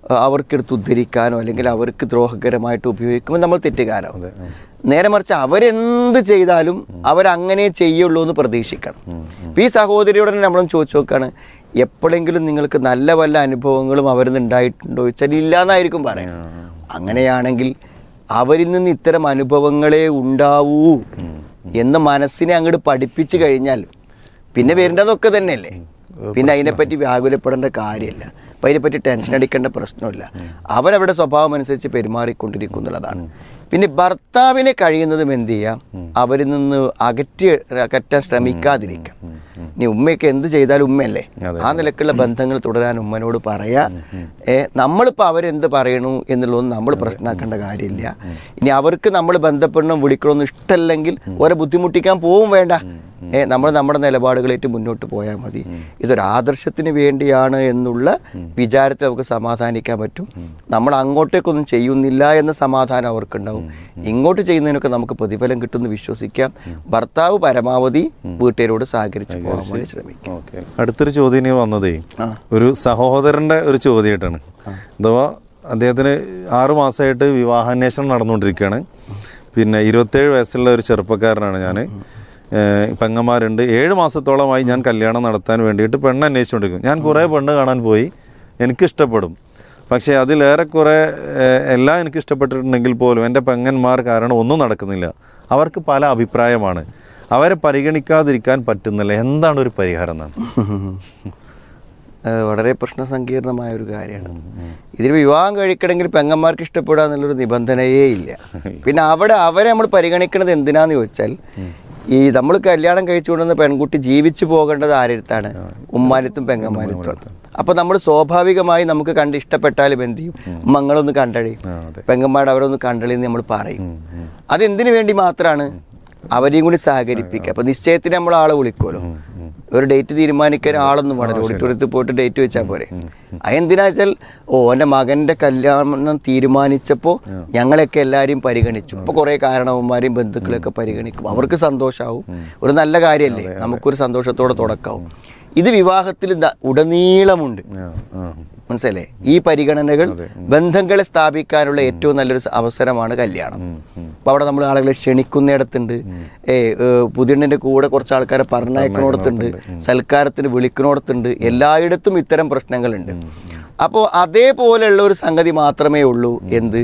Speaker 3: അവർക്കെടുത്ത് ഉദ്ധരിക്കാനോ അല്ലെങ്കിൽ അവർക്ക് ദ്രോഹകരമായിട്ട് ഉപയോഗിക്കുമ്പോൾ നമ്മൾ തെറ്റുകാരാവും നേരെ മറിച്ച് അവരെന്ത് ചെയ്താലും അവരങ്ങനെ ചെയ്യുള്ളൂ എന്ന് പ്രതീക്ഷിക്കണം ഇപ്പം ഈ സഹോദരിയോട് തന്നെ നമ്മളും ചോദിച്ചു നോക്കാണ് എപ്പോഴെങ്കിലും നിങ്ങൾക്ക് നല്ല വല്ല അനുഭവങ്ങളും അവരിൽ നിന്ന് ഉണ്ടായിട്ടുണ്ടോ ചോദിച്ചാൽ ഇല്ലാന്നായിരിക്കും പറയാം അങ്ങനെയാണെങ്കിൽ അവരിൽ നിന്ന് ഇത്തരം അനുഭവങ്ങളെ ഉണ്ടാവൂ എന്ന് മനസ്സിനെ അങ്ങോട്ട് പഠിപ്പിച്ചു കഴിഞ്ഞാൽ പിന്നെ വരേണ്ടതൊക്കെ തന്നെയല്ലേ പിന്നെ അതിനെപ്പറ്റി വ്യാകുലപ്പെടേണ്ട കാര്യമില്ല അപ്പം അതിനെപ്പറ്റി ടെൻഷൻ അടിക്കേണ്ട പ്രശ്നമില്ല അവരവരുടെ സ്വഭാവം അനുസരിച്ച് പെരുമാറിക്കൊണ്ടിരിക്കുന്നുള്ളതാണ് പിന്നെ ഭർത്താവിനെ കഴിയുന്നതും എന്ത് ചെയ്യാം അവരിൽ നിന്ന് അകറ്റി അകറ്റാൻ ശ്രമിക്കാതിരിക്കാം ഇനി ഉമ്മയൊക്കെ എന്ത് ചെയ്താലും ഉമ്മയല്ലേ ആ നിലക്കുള്ള ബന്ധങ്ങൾ തുടരാൻ ഉമ്മനോട് പറയാ ഏ നമ്മളിപ്പോൾ അവരെന്ത് പറയണു എന്നുള്ളതൊന്നും നമ്മൾ പ്രശ്നമാക്കേണ്ട കാര്യമില്ല ഇനി അവർക്ക് നമ്മൾ ബന്ധപ്പെടണം വിളിക്കണമെന്ന് ഇഷ്ടമല്ലെങ്കിൽ ഓരെ ബുദ്ധിമുട്ടിക്കാൻ പോവും വേണ്ട ഏ നമ്മൾ നമ്മുടെ നിലപാടുകളേറ്റ് മുന്നോട്ട് പോയാൽ മതി ഇതൊരു ആദർശത്തിന് വേണ്ടിയാണ് എന്നുള്ള വിചാരത്തിൽ നമുക്ക് സമാധാനിക്കാൻ പറ്റും നമ്മൾ അങ്ങോട്ടേക്കൊന്നും ചെയ്യുന്നില്ല എന്ന സമാധാനം അവർക്കുണ്ടാവും ഇങ്ങോട്ട് ചെയ്യുന്നതിനൊക്കെ നമുക്ക് പ്രതിഫലം കിട്ടുമെന്ന് വിശ്വസിക്കാം ഭർത്താവ് പരമാവധി വീട്ടുകാരോട് സഹകരിച്ച് പോകാൻ വേണ്ടി ശ്രമിക്കും
Speaker 2: ഓക്കെ അടുത്തൊരു ചോദ്യം ഇനി വന്നതേ ഒരു സഹോദരന്റെ ഒരു ചോദ്യമായിട്ടാണ് അഥവാ അദ്ദേഹത്തിന് ആറു മാസമായിട്ട് വിവാഹാന്വേഷണം നടന്നുകൊണ്ടിരിക്കുകയാണ് പിന്നെ ഇരുപത്തേഴ് വയസ്സുള്ള ഒരു ചെറുപ്പക്കാരനാണ് ഞാൻ പെങ്ങന്മാരുണ്ട് ഏഴ് മാസത്തോളമായി ഞാൻ കല്യാണം നടത്താൻ വേണ്ടിയിട്ട് പെണ്ണ് അന്വേഷിച്ചുകൊണ്ടിരിക്കും ഞാൻ കുറേ പെണ്ണ് കാണാൻ പോയി എനിക്കിഷ്ടപ്പെടും പക്ഷേ അതിലേറെക്കുറെ ഏഹ്, എല്ലാം എനിക്ക് ഇഷ്ടപ്പെട്ടിട്ടുണ്ടെങ്കിൽ പോലും എൻ്റെ പെങ്ങന്മാർ കാരണം ഒന്നും നടക്കുന്നില്ല അവർക്ക് പല അഭിപ്രായമാണ് അവരെ പരിഗണിക്കാതിരിക്കാൻ പറ്റുന്നില്ല എന്താണ് ഒരു പരിഹാരം എന്നാണ്
Speaker 3: അത് വളരെ പ്രശ്നസങ്കീർണമായ ഒരു കാര്യമാണ് ഇതിൽ വിവാഹം കഴിക്കണമെങ്കിൽ പെങ്ങന്മാർക്ക് ഇഷ്ടപ്പെടുക എന്നുള്ളൊരു നിബന്ധനയേ ഇല്ല പിന്നെ അവിടെ അവരെ നമ്മൾ പരിഗണിക്കുന്നത് എന്തിനാന്ന് ചോദിച്ചാൽ ഈ നമ്മൾ കല്യാണം കഴിച്ചുകൊണ്ടുവന്ന പെൺകുട്ടി ജീവിച്ചു പോകേണ്ടത് ആരെടുത്താണ് ഉമ്മാനത്തും പെങ്ങന്മാരത്തുമാണ് അപ്പൊ നമ്മൾ സ്വാഭാവികമായി നമുക്ക് കണ്ട് ഇഷ്ടപ്പെട്ടാലും എന്ത് ചെയ്യും മങ്ങളൊന്ന് കണ്ടടി പെങ്ങന്മാരുടെ അവരൊന്ന് കണ്ടളി എന്ന് നമ്മൾ പറയും അതെന്തിനു വേണ്ടി മാത്രമാണ് അവരെയും കൂടി സഹകരിപ്പിക്കുക അപ്പൊ നിശ്ചയത്തിന് നമ്മൾ ആളെ വിളിക്കുമല്ലോ ഒരു ഡേറ്റ് തീരുമാനിക്കാൻ ആളൊന്നും വേണം ഓഡിറ്റോറിയത്തിൽ പോയിട്ട് ഡേറ്റ് വെച്ചാൽ പോരെ അതെന്തിനാ വെച്ചാൽ ഓ എൻ്റെ മകന്റെ കല്യാണം തീരുമാനിച്ചപ്പോൾ ഞങ്ങളെയൊക്കെ എല്ലാവരെയും പരിഗണിച്ചു അപ്പോൾ കുറേ കാരണവന്മാരെയും ബന്ധുക്കളെയൊക്കെ പരിഗണിക്കും അവർക്ക് സന്തോഷമാവും ഒരു നല്ല കാര്യമല്ലേ നമുക്കൊരു സന്തോഷത്തോടെ തുടക്കാവും ഇത് വിവാഹത്തിൽ ദ- ഉടനീളമുണ്ട്
Speaker 2: ആ, ആ.
Speaker 3: മനസ്സിലേ ഈ പരിഗണനകൾ ബന്ധങ്ങളെ സ്ഥാപിക്കാനുള്ള ഏറ്റവും നല്ലൊരു സ- അവസരമാണ് കല്യാണം അപ്പൊ അവിടെ നമ്മൾ ആളുകളെ ക്ഷണിക്കുന്നിടത്തുണ്ട് ഏ പുതിയണ്ണിന്റെ കൂടെ കുറച്ച് ആൾക്കാരെ പറഞ്ഞയക്കണോടത്തുണ്ട് സൽക്കാരത്തിന് വിളിക്കണോടത്തുണ്ട് എല്ലായിടത്തും ഇത്തരം പ്രശ്നങ്ങളുണ്ട് അപ്പോൾ അതേപോലെയുള്ള ഒരു സംഗതി മാത്രമേ ഉള്ളൂ എന്ത്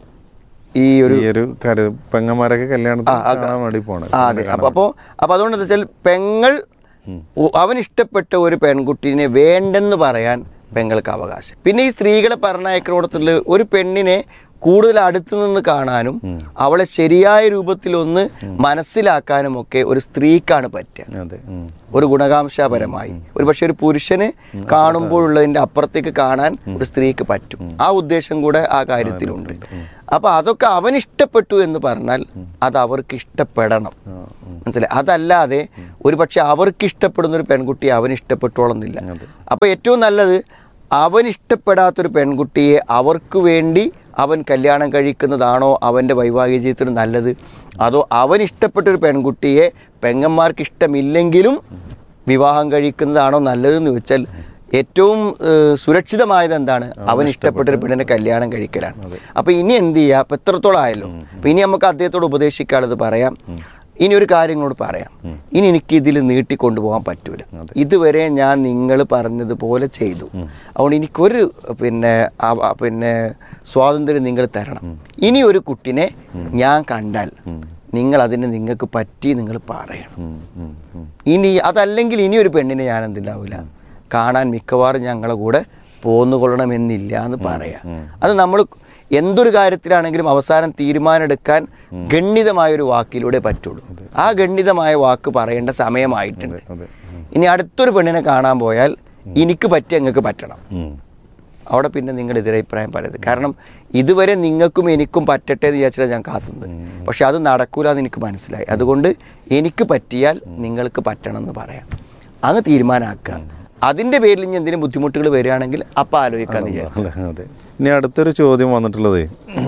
Speaker 3: ഈ ഒരു
Speaker 2: ഈ ഒരു കരു പെങ്ങന്മാരൊക്കെ കല്യാണത്തിന്
Speaker 3: ആ, ആ,
Speaker 2: കാണാൻ വേണ്ടി പോണേ
Speaker 3: ആ അതെ അപ്പൊ അപ്പോ അപ്പൊ അതുകൊണ്ട് എന്താ വെച്ചാൽ പെങ്ങൾ ഉ- അവൻ ഇഷ്ടപ്പെട്ട ഒരു പെൺകുട്ടീനെ വേണ്ടെന്ന് പറയാൻ പെങ്ങൾക്ക് അവകാശം പിന്നെ ഈ സ്ത്രീകളെ പറഞ്ഞയക്കണോടത്തുള്ള ഒരു പെണ്ണിനെ കൂടുതൽ അടുത്തു നിന്ന് കാണാനും അവളെ ശരിയായ രൂപത്തിലൊന്ന് മനസ്സിലാക്കാനും ഒക്കെ ഒരു സ്ത്രീക്കാണ് പറ്റുക
Speaker 2: അതെ ഉം.
Speaker 3: ഒരു ഗുണകാംശപരമായി ഒരു പക്ഷെ ഒരു പുരുഷന് കാണുമ്പോഴുള്ളതിന്റെ അപ്പുറത്തേക്ക് കാണാൻ ഒരു സ്ത്രീക്ക് പറ്റും ആ ഉദ്ദേശം കൂടെ ആ കാര്യത്തിലുണ്ട് അപ്പൊ അതൊക്കെ അവൻ ഇഷ്ടപ്പെട്ടു എന്ന് പറഞ്ഞാൽ അത് അവർക്ക് ഇഷ്ടപ്പെടണം മനസ്സിലായി അതല്ലാതെ ഒരു പക്ഷെ അവർക്ക് ഇഷ്ടപ്പെടുന്ന ഒരു പെൺകുട്ടിയെ അവൻ ഇഷ്ടപ്പെട്ടോളന്നില്ല അപ്പൊ ഏറ്റവും നല്ലത് അവൻ ഇഷ്ടപ്പെടാത്തൊരു പെൺകുട്ടിയെ അവർക്ക് വേണ്ടി അവൻ കല്യാണം കഴിക്കുന്നതാണോ അവൻ്റെ വൈവാഹിക ജീവിതത്തിന് നല്ലത് അതോ അവൻ ഇഷ്ടപ്പെട്ട ഒരു പെൺകുട്ടിയെ പെങ്ങന്മാർക്ക് ഇഷ്ടമില്ലെങ്കിലും വിവാഹം കഴിക്കുന്നതാണോ നല്ലതെന്ന് ചോദിച്ചാൽ ഏറ്റവും ഏഹ്, സുരക്ഷിതമായത് എന്താണ് അവൻ ഇഷ്ടപ്പെട്ട ഒരു പെണ്ണിനെ കല്യാണം കഴിക്കലാണ് അപ്പൊ ഇനി എന്ത് ചെയ്യുക അപ്പൊ എത്രത്തോളം ആയല്ലോ അപ്പൊ ഇനി നമുക്ക് അദ്ദേഹത്തോട് ഉപദേശിക്കാനുള്ളത് പറയാം ഇനി ഒരു കാര്യങ്ങളോട് പറയാം ഇനി എനിക്ക് ഇതിൽ നീട്ടിക്കൊണ്ടുപോകാൻ പറ്റൂല ഇതുവരെ ഞാൻ നിങ്ങൾ പറഞ്ഞതുപോലെ ചെയ്തു അതുകൊണ്ട് എനിക്കൊരു പിന്നെ അവ- പിന്നെ സ്വാതന്ത്ര്യം നിങ്ങൾ തരണം ഇനി ഒരു കുട്ടിനെ ഞാൻ കണ്ടാൽ നിങ്ങൾ അതിന് നിങ്ങൾക്ക് പറ്റി നിങ്ങൾ പറയണം
Speaker 2: ഉം, ഉം, ഉം.
Speaker 3: ഇനി അതല്ലെങ്കിൽ ഇനി ഒരു പെണ്ണിനെ ഞാൻ എന്തുണ്ടാവില്ല കാണാൻ മിക്കവാറും ഞങ്ങളെ കൂടെ പോന്നുകൊള്ളണമെന്നില്ല എന്ന് പറയാം അത് നമ്മൾ എന്തൊരു കാര്യത്തിലാണെങ്കിലും അവസാനം തീരുമാനമെടുക്കാൻ ഗണ്യതമായ ഒരു വാക്കിലൂടെ പറ്റുള്ളൂ ആ ഗണ്യതമായ വാക്ക് പറയേണ്ട സമയമായിട്ടുണ്ട്
Speaker 2: അതെ
Speaker 3: ഇനി അടുത്തൊരു പെണ്ണിനെ കാണാൻ പോയാൽ എനിക്ക് പറ്റി അങ്ങക്ക് പറ്റണം
Speaker 2: ഉം.
Speaker 3: അവിടെ പിന്നെ നിങ്ങൾ എതിരഭിപ്രായം പറയരുത് കാരണം ഇതുവരെ നിങ്ങൾക്കും എനിക്കും പറ്റട്ടെ എന്ന് വിചാരിച്ചാൽ ഞാൻ കാത്തുന്നത് പക്ഷെ അത് നടക്കൂല എന്ന് എനിക്ക് മനസ്സിലായി അതുകൊണ്ട് എനിക്ക് പറ്റിയാൽ നിങ്ങൾക്ക് പറ്റണം എന്ന് പറയാം അങ്ങ് തീരുമാനമാക്കുക അതിന്റെ പേരിൽ ഇനി എന്തെങ്കിലും ബുദ്ധിമുട്ടുകൾ വരികയാണെങ്കിൽ അപ്പം ആലോചിക്കാന്ന് വിചാരിച്ചു
Speaker 2: അതെ, അതെ ഇനി അടുത്തൊരു ചോദ്യം വന്നിട്ടുള്ളത്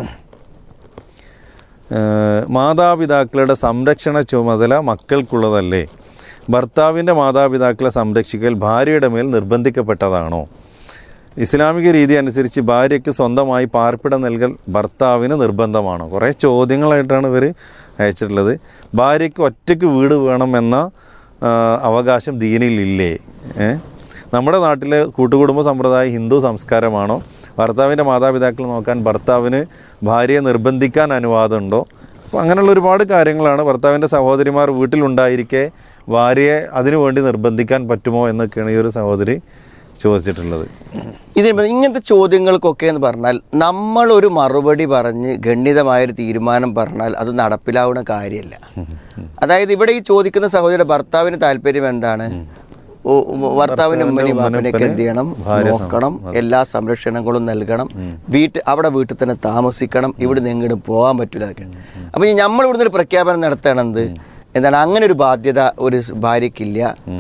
Speaker 2: ഏഹ്, മാതാപിതാക്കളുടെ സംരക്ഷണ ചുമതല മക്കൾക്കുള്ളതല്ലേ ഭർത്താവിൻ്റെ മാതാപിതാക്കളെ സംരക്ഷിക്കൽ ഭാര്യയുടെ മേൽ നിർബന്ധിക്കപ്പെട്ടതാണോ ഇസ്ലാമിക രീതി അനുസരിച്ച് ഭാര്യയ്ക്ക് സ്വന്തമായി പാർപ്പിടം നൽകൽ ഭർത്താവിന് നിർബന്ധമാണ് കുറേ ചോദ്യങ്ങളായിട്ടാണ് ഇവർ അയച്ചിട്ടുള്ളത് ഭാര്യയ്ക്ക് ഒറ്റയ്ക്ക് വീട് വേണമെന്ന ആ, അവകാശം ദീനിലില്ലേ ഏ? നമ്മുടെ നാട്ടിലെ കൂട്ടുകുടുംബ സമ്പ്രദായം ഹിന്ദു സംസ്കാരമാണോ ഭർത്താവിൻ്റെ മാതാപിതാക്കൾ നോക്കാൻ ഭർത്താവിന് ഭാര്യയെ നിർബന്ധിക്കാൻ അനുവാദമുണ്ടോ അപ്പോൾ അങ്ങനെയുള്ള ഒരുപാട് കാര്യങ്ങളാണ് ഭർത്താവിൻ്റെ സഹോദരിമാർ വീട്ടിലുണ്ടായിരിക്കെ ഭാര്യയെ അതിനു വേണ്ടി നിർബന്ധിക്കാൻ പറ്റുമോ എന്നൊക്കെയാണ് ഈ ഒരു സഹോദരി ചോദിച്ചിട്ടുള്ളത്
Speaker 3: ഇത് ഇങ്ങനത്തെ ചോദ്യങ്ങൾക്കൊക്കെ എന്ന് പറഞ്ഞാൽ നമ്മൾ ഒരു മറുപടി പറഞ്ഞ് ഗണ്യതമായൊരു തീരുമാനം പറഞ്ഞാൽ അത് നടപ്പിലാവുന്ന കാര്യമല്ല അതായത് ഇവിടെ ഈ ചോദിക്കുന്ന സഹോദരിയുടെ ഭർത്താവിന് താല്പര്യം എന്താണ് ഓ, ഭർത്താവിന്റെ ഉമ്മനെയും വാപ്പനെയൊക്കെ എന്ത് ചെയ്യണം നോക്കണം എല്ലാ സംരക്ഷണങ്ങളും നൽകണം വീട്ട് അവിടെ വീട്ടിൽ തന്നെ താമസിക്കണം ഇവിടെ നിന്ന് എങ്ങോട്ടും പോകാൻ പറ്റില്ല അതൊക്കെ അപ്പൊ ഈ നമ്മൾ ഇവിടുന്ന് ഒരു പ്രഖ്യാപനം നടത്തണത് എന്താണ് അങ്ങനെ ഒരു ബാധ്യത ഒരു ഭാര്യയ്ക്കില്ല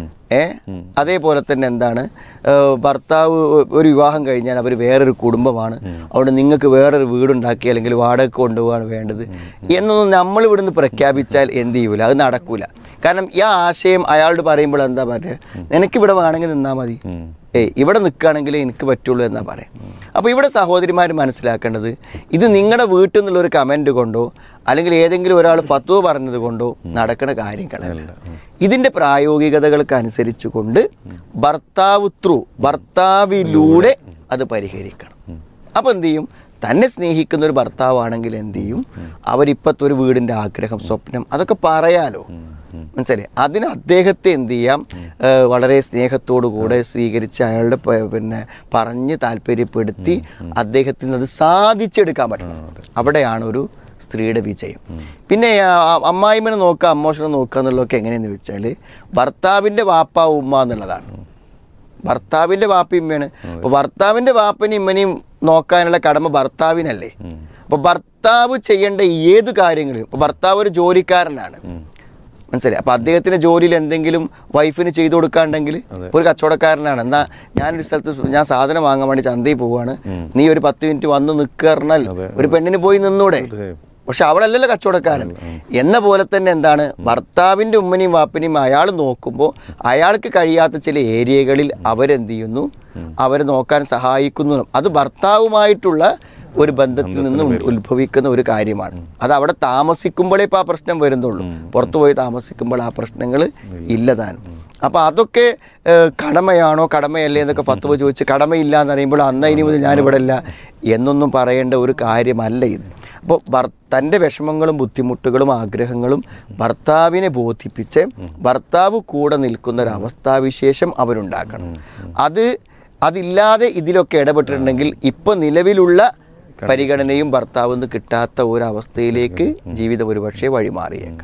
Speaker 3: ഏ അതേപോലെ തന്നെ എന്താണ് ഏഹ് ഭർത്താവ് ഒരു വിവാഹം കഴിഞ്ഞാൽ അവർ വേറൊരു കുടുംബമാണ് അവിടെ നിങ്ങൾക്ക് വേറൊരു വീടുണ്ടാക്കി അല്ലെങ്കിൽ വാടക കൊണ്ടുപോകാണ് വേണ്ടത് എന്നൊന്നും നമ്മൾ ഇവിടുന്ന് പ്രഖ്യാപിച്ചാൽ എന്ത് ചെയ്യൂല അത് നടക്കൂല കാരണം ഈ ആശയം അയാളോട് പറയുമ്പോൾ എന്താ പറയുക നിനക്ക് ഇവിടെ വേണമെങ്കിൽ നിന്നാൽ മതി ഏയ് ഇവിടെ നിൽക്കുകയാണെങ്കിൽ എനിക്ക് പറ്റുള്ളൂ എന്നാ പറയാം അപ്പോൾ ഇവിടെ സഹോദരിമാർ മനസ്സിലാക്കേണ്ടത് ഇത് നിങ്ങളുടെ വീട്ടിൽ നിന്നുള്ള ഒരു കമൻറ്റ് കൊണ്ടോ അല്ലെങ്കിൽ ഏതെങ്കിലും ഒരാൾ ഫത്വ പറഞ്ഞത് കൊണ്ടോ നടക്കുന്ന കാര്യങ്ങളല്ല ഇതിൻ്റെ പ്രായോഗികതകൾക്ക് അനുസരിച്ച് കൊണ്ട് ഭർത്താവ് ത്രൂ ഭർത്താവിലൂടെ അത് പരിഹരിക്കണം അപ്പോൾ എന്ത് ചെയ്യും തന്നെ സ്നേഹിക്കുന്ന ഒരു ഭർത്താവാണെങ്കിൽ എന്ത് ചെയ്യും അവരിപ്പത്തെ ഒരു വീടിൻ്റെ ആഗ്രഹം സ്വപ്നം അതൊക്കെ പറയാലോ മനസ്സിലായി അതിന് അദ്ദേഹത്തെ എന്ത് ചെയ്യാം ഏഹ് വളരെ സ്നേഹത്തോടു കൂടെ സ്വീകരിച്ച് അയാളുടെ പ- പിന്നെ പറഞ്ഞ് താല്പര്യപ്പെടുത്തി അദ്ദേഹത്തിന് അത് സാധിച്ചെടുക്കാൻ പറ്റണം അവിടെയാണ് ഒരു സ്ത്രീയുടെ വിജയം പിന്നെ ആ അമ്മായിമ്മനെ നോക്കുക അമ്മോഷനെ നോക്കുക എന്നുള്ളതൊക്കെ എങ്ങനെയെന്ന് വെച്ചാൽ ഭർത്താവിൻ്റെ വാപ്പ ഉമ്മ എന്നുള്ളതാണ് ഭർത്താവിന്റെ വാപ്പയും ഉമ്മയാണ് അപ്പൊ ഭർത്താവിന്റെ വാപ്പനെയും ഇമ്മനെയും നോക്കാനുള്ള കടമ ഭർത്താവിനല്ലേ അപ്പൊ ഭർത്താവ് ചെയ്യേണ്ട ഏത് കാര്യങ്ങളും ഇപ്പൊ ഭർത്താവ് ഒരു ജോലിക്കാരനാണ് മനസ്സിലായി അപ്പൊ അദ്ദേഹത്തിന്റെ ജോലിയിൽ എന്തെങ്കിലും വൈഫിന് ചെയ്തു കൊടുക്കാണ്ടെങ്കിൽ ഒരു കച്ചവടക്കാരനാണ് എന്നാ ഞാനൊരു സ്ഥലത്ത് ഞാൻ സാധനം വാങ്ങാൻ വേണ്ടി ചന്തയിൽ പോവാണ് നീ ഒരു പത്ത് മിനിറ്റ് വന്ന് നിൽക്കുക പറഞ്ഞാൽ ഒരു പെണ്ണിന് പോയി നിന്നൂടെ
Speaker 2: തീർച്ചയായും.
Speaker 3: പക്ഷെ അവളല്ലല്ലോ കച്ചവടക്കാരൻ എന്ന പോലെ തന്നെ എന്താണ് ഭർത്താവിന്റെ ഉമ്മനെയും വാപ്പനെയും അയാൾ നോക്കുമ്പോൾ അയാൾക്ക് കഴിയാത്ത ചില ഏരിയകളിൽ അവരെന്ത് ചെയ്യുന്നു അവരെ നോക്കാൻ സഹായിക്കുന്നു അത് ഭർത്താവുമായിട്ടുള്ള ഒരു ബന്ധത്തിൽ നിന്ന് ഉ- ഉത്ഭവിക്കുന്ന ഒരു കാര്യമാണ് അത് അവിടെ താമസിക്കുമ്പോഴേ ഇപ്പോൾ ആ പ്രശ്നം വരുന്നുള്ളൂ പുറത്തു പോയി താമസിക്കുമ്പോൾ ആ പ്രശ്നങ്ങൾ ഇല്ലതാനും അപ്പൊ അതൊക്കെ ഏഹ്, കടമയാണോ കടമയല്ലേ എന്നൊക്കെ ഫത്വ ചോദിച്ച് കടമയില്ല എന്ന് പറയുമ്പോൾ അന്ന ഇനി മുതൽ ഞാനിവിടെ ഇല്ല എന്നൊന്നും പറയേണ്ട ഒരു കാര്യമല്ല ഇത് അപ്പോൾ ഭർ തൻ്റെ വിഷമങ്ങളും ബുദ്ധിമുട്ടുകളും ആഗ്രഹങ്ങളും ഭർത്താവിനെ ബോധിപ്പിച്ച് ഭർത്താവ് കൂടെ നിൽക്കുന്ന ഒരു അവസ്ഥാവിശേഷം അവരുണ്ടാക്കണം അത് അതില്ലാതെ ഇതിലൊക്കെ ഇടപെട്ടിട്ടുണ്ടെങ്കിൽ ഇപ്പൊ നിലവിലുള്ള പരിഗണനയും ഭർത്താവിൽ നിന്ന് കിട്ടാത്ത ഒരു അവസ്ഥയിലേക്ക് ജീവിതം ഒരുപക്ഷെ വഴിമാറിയേക്കാം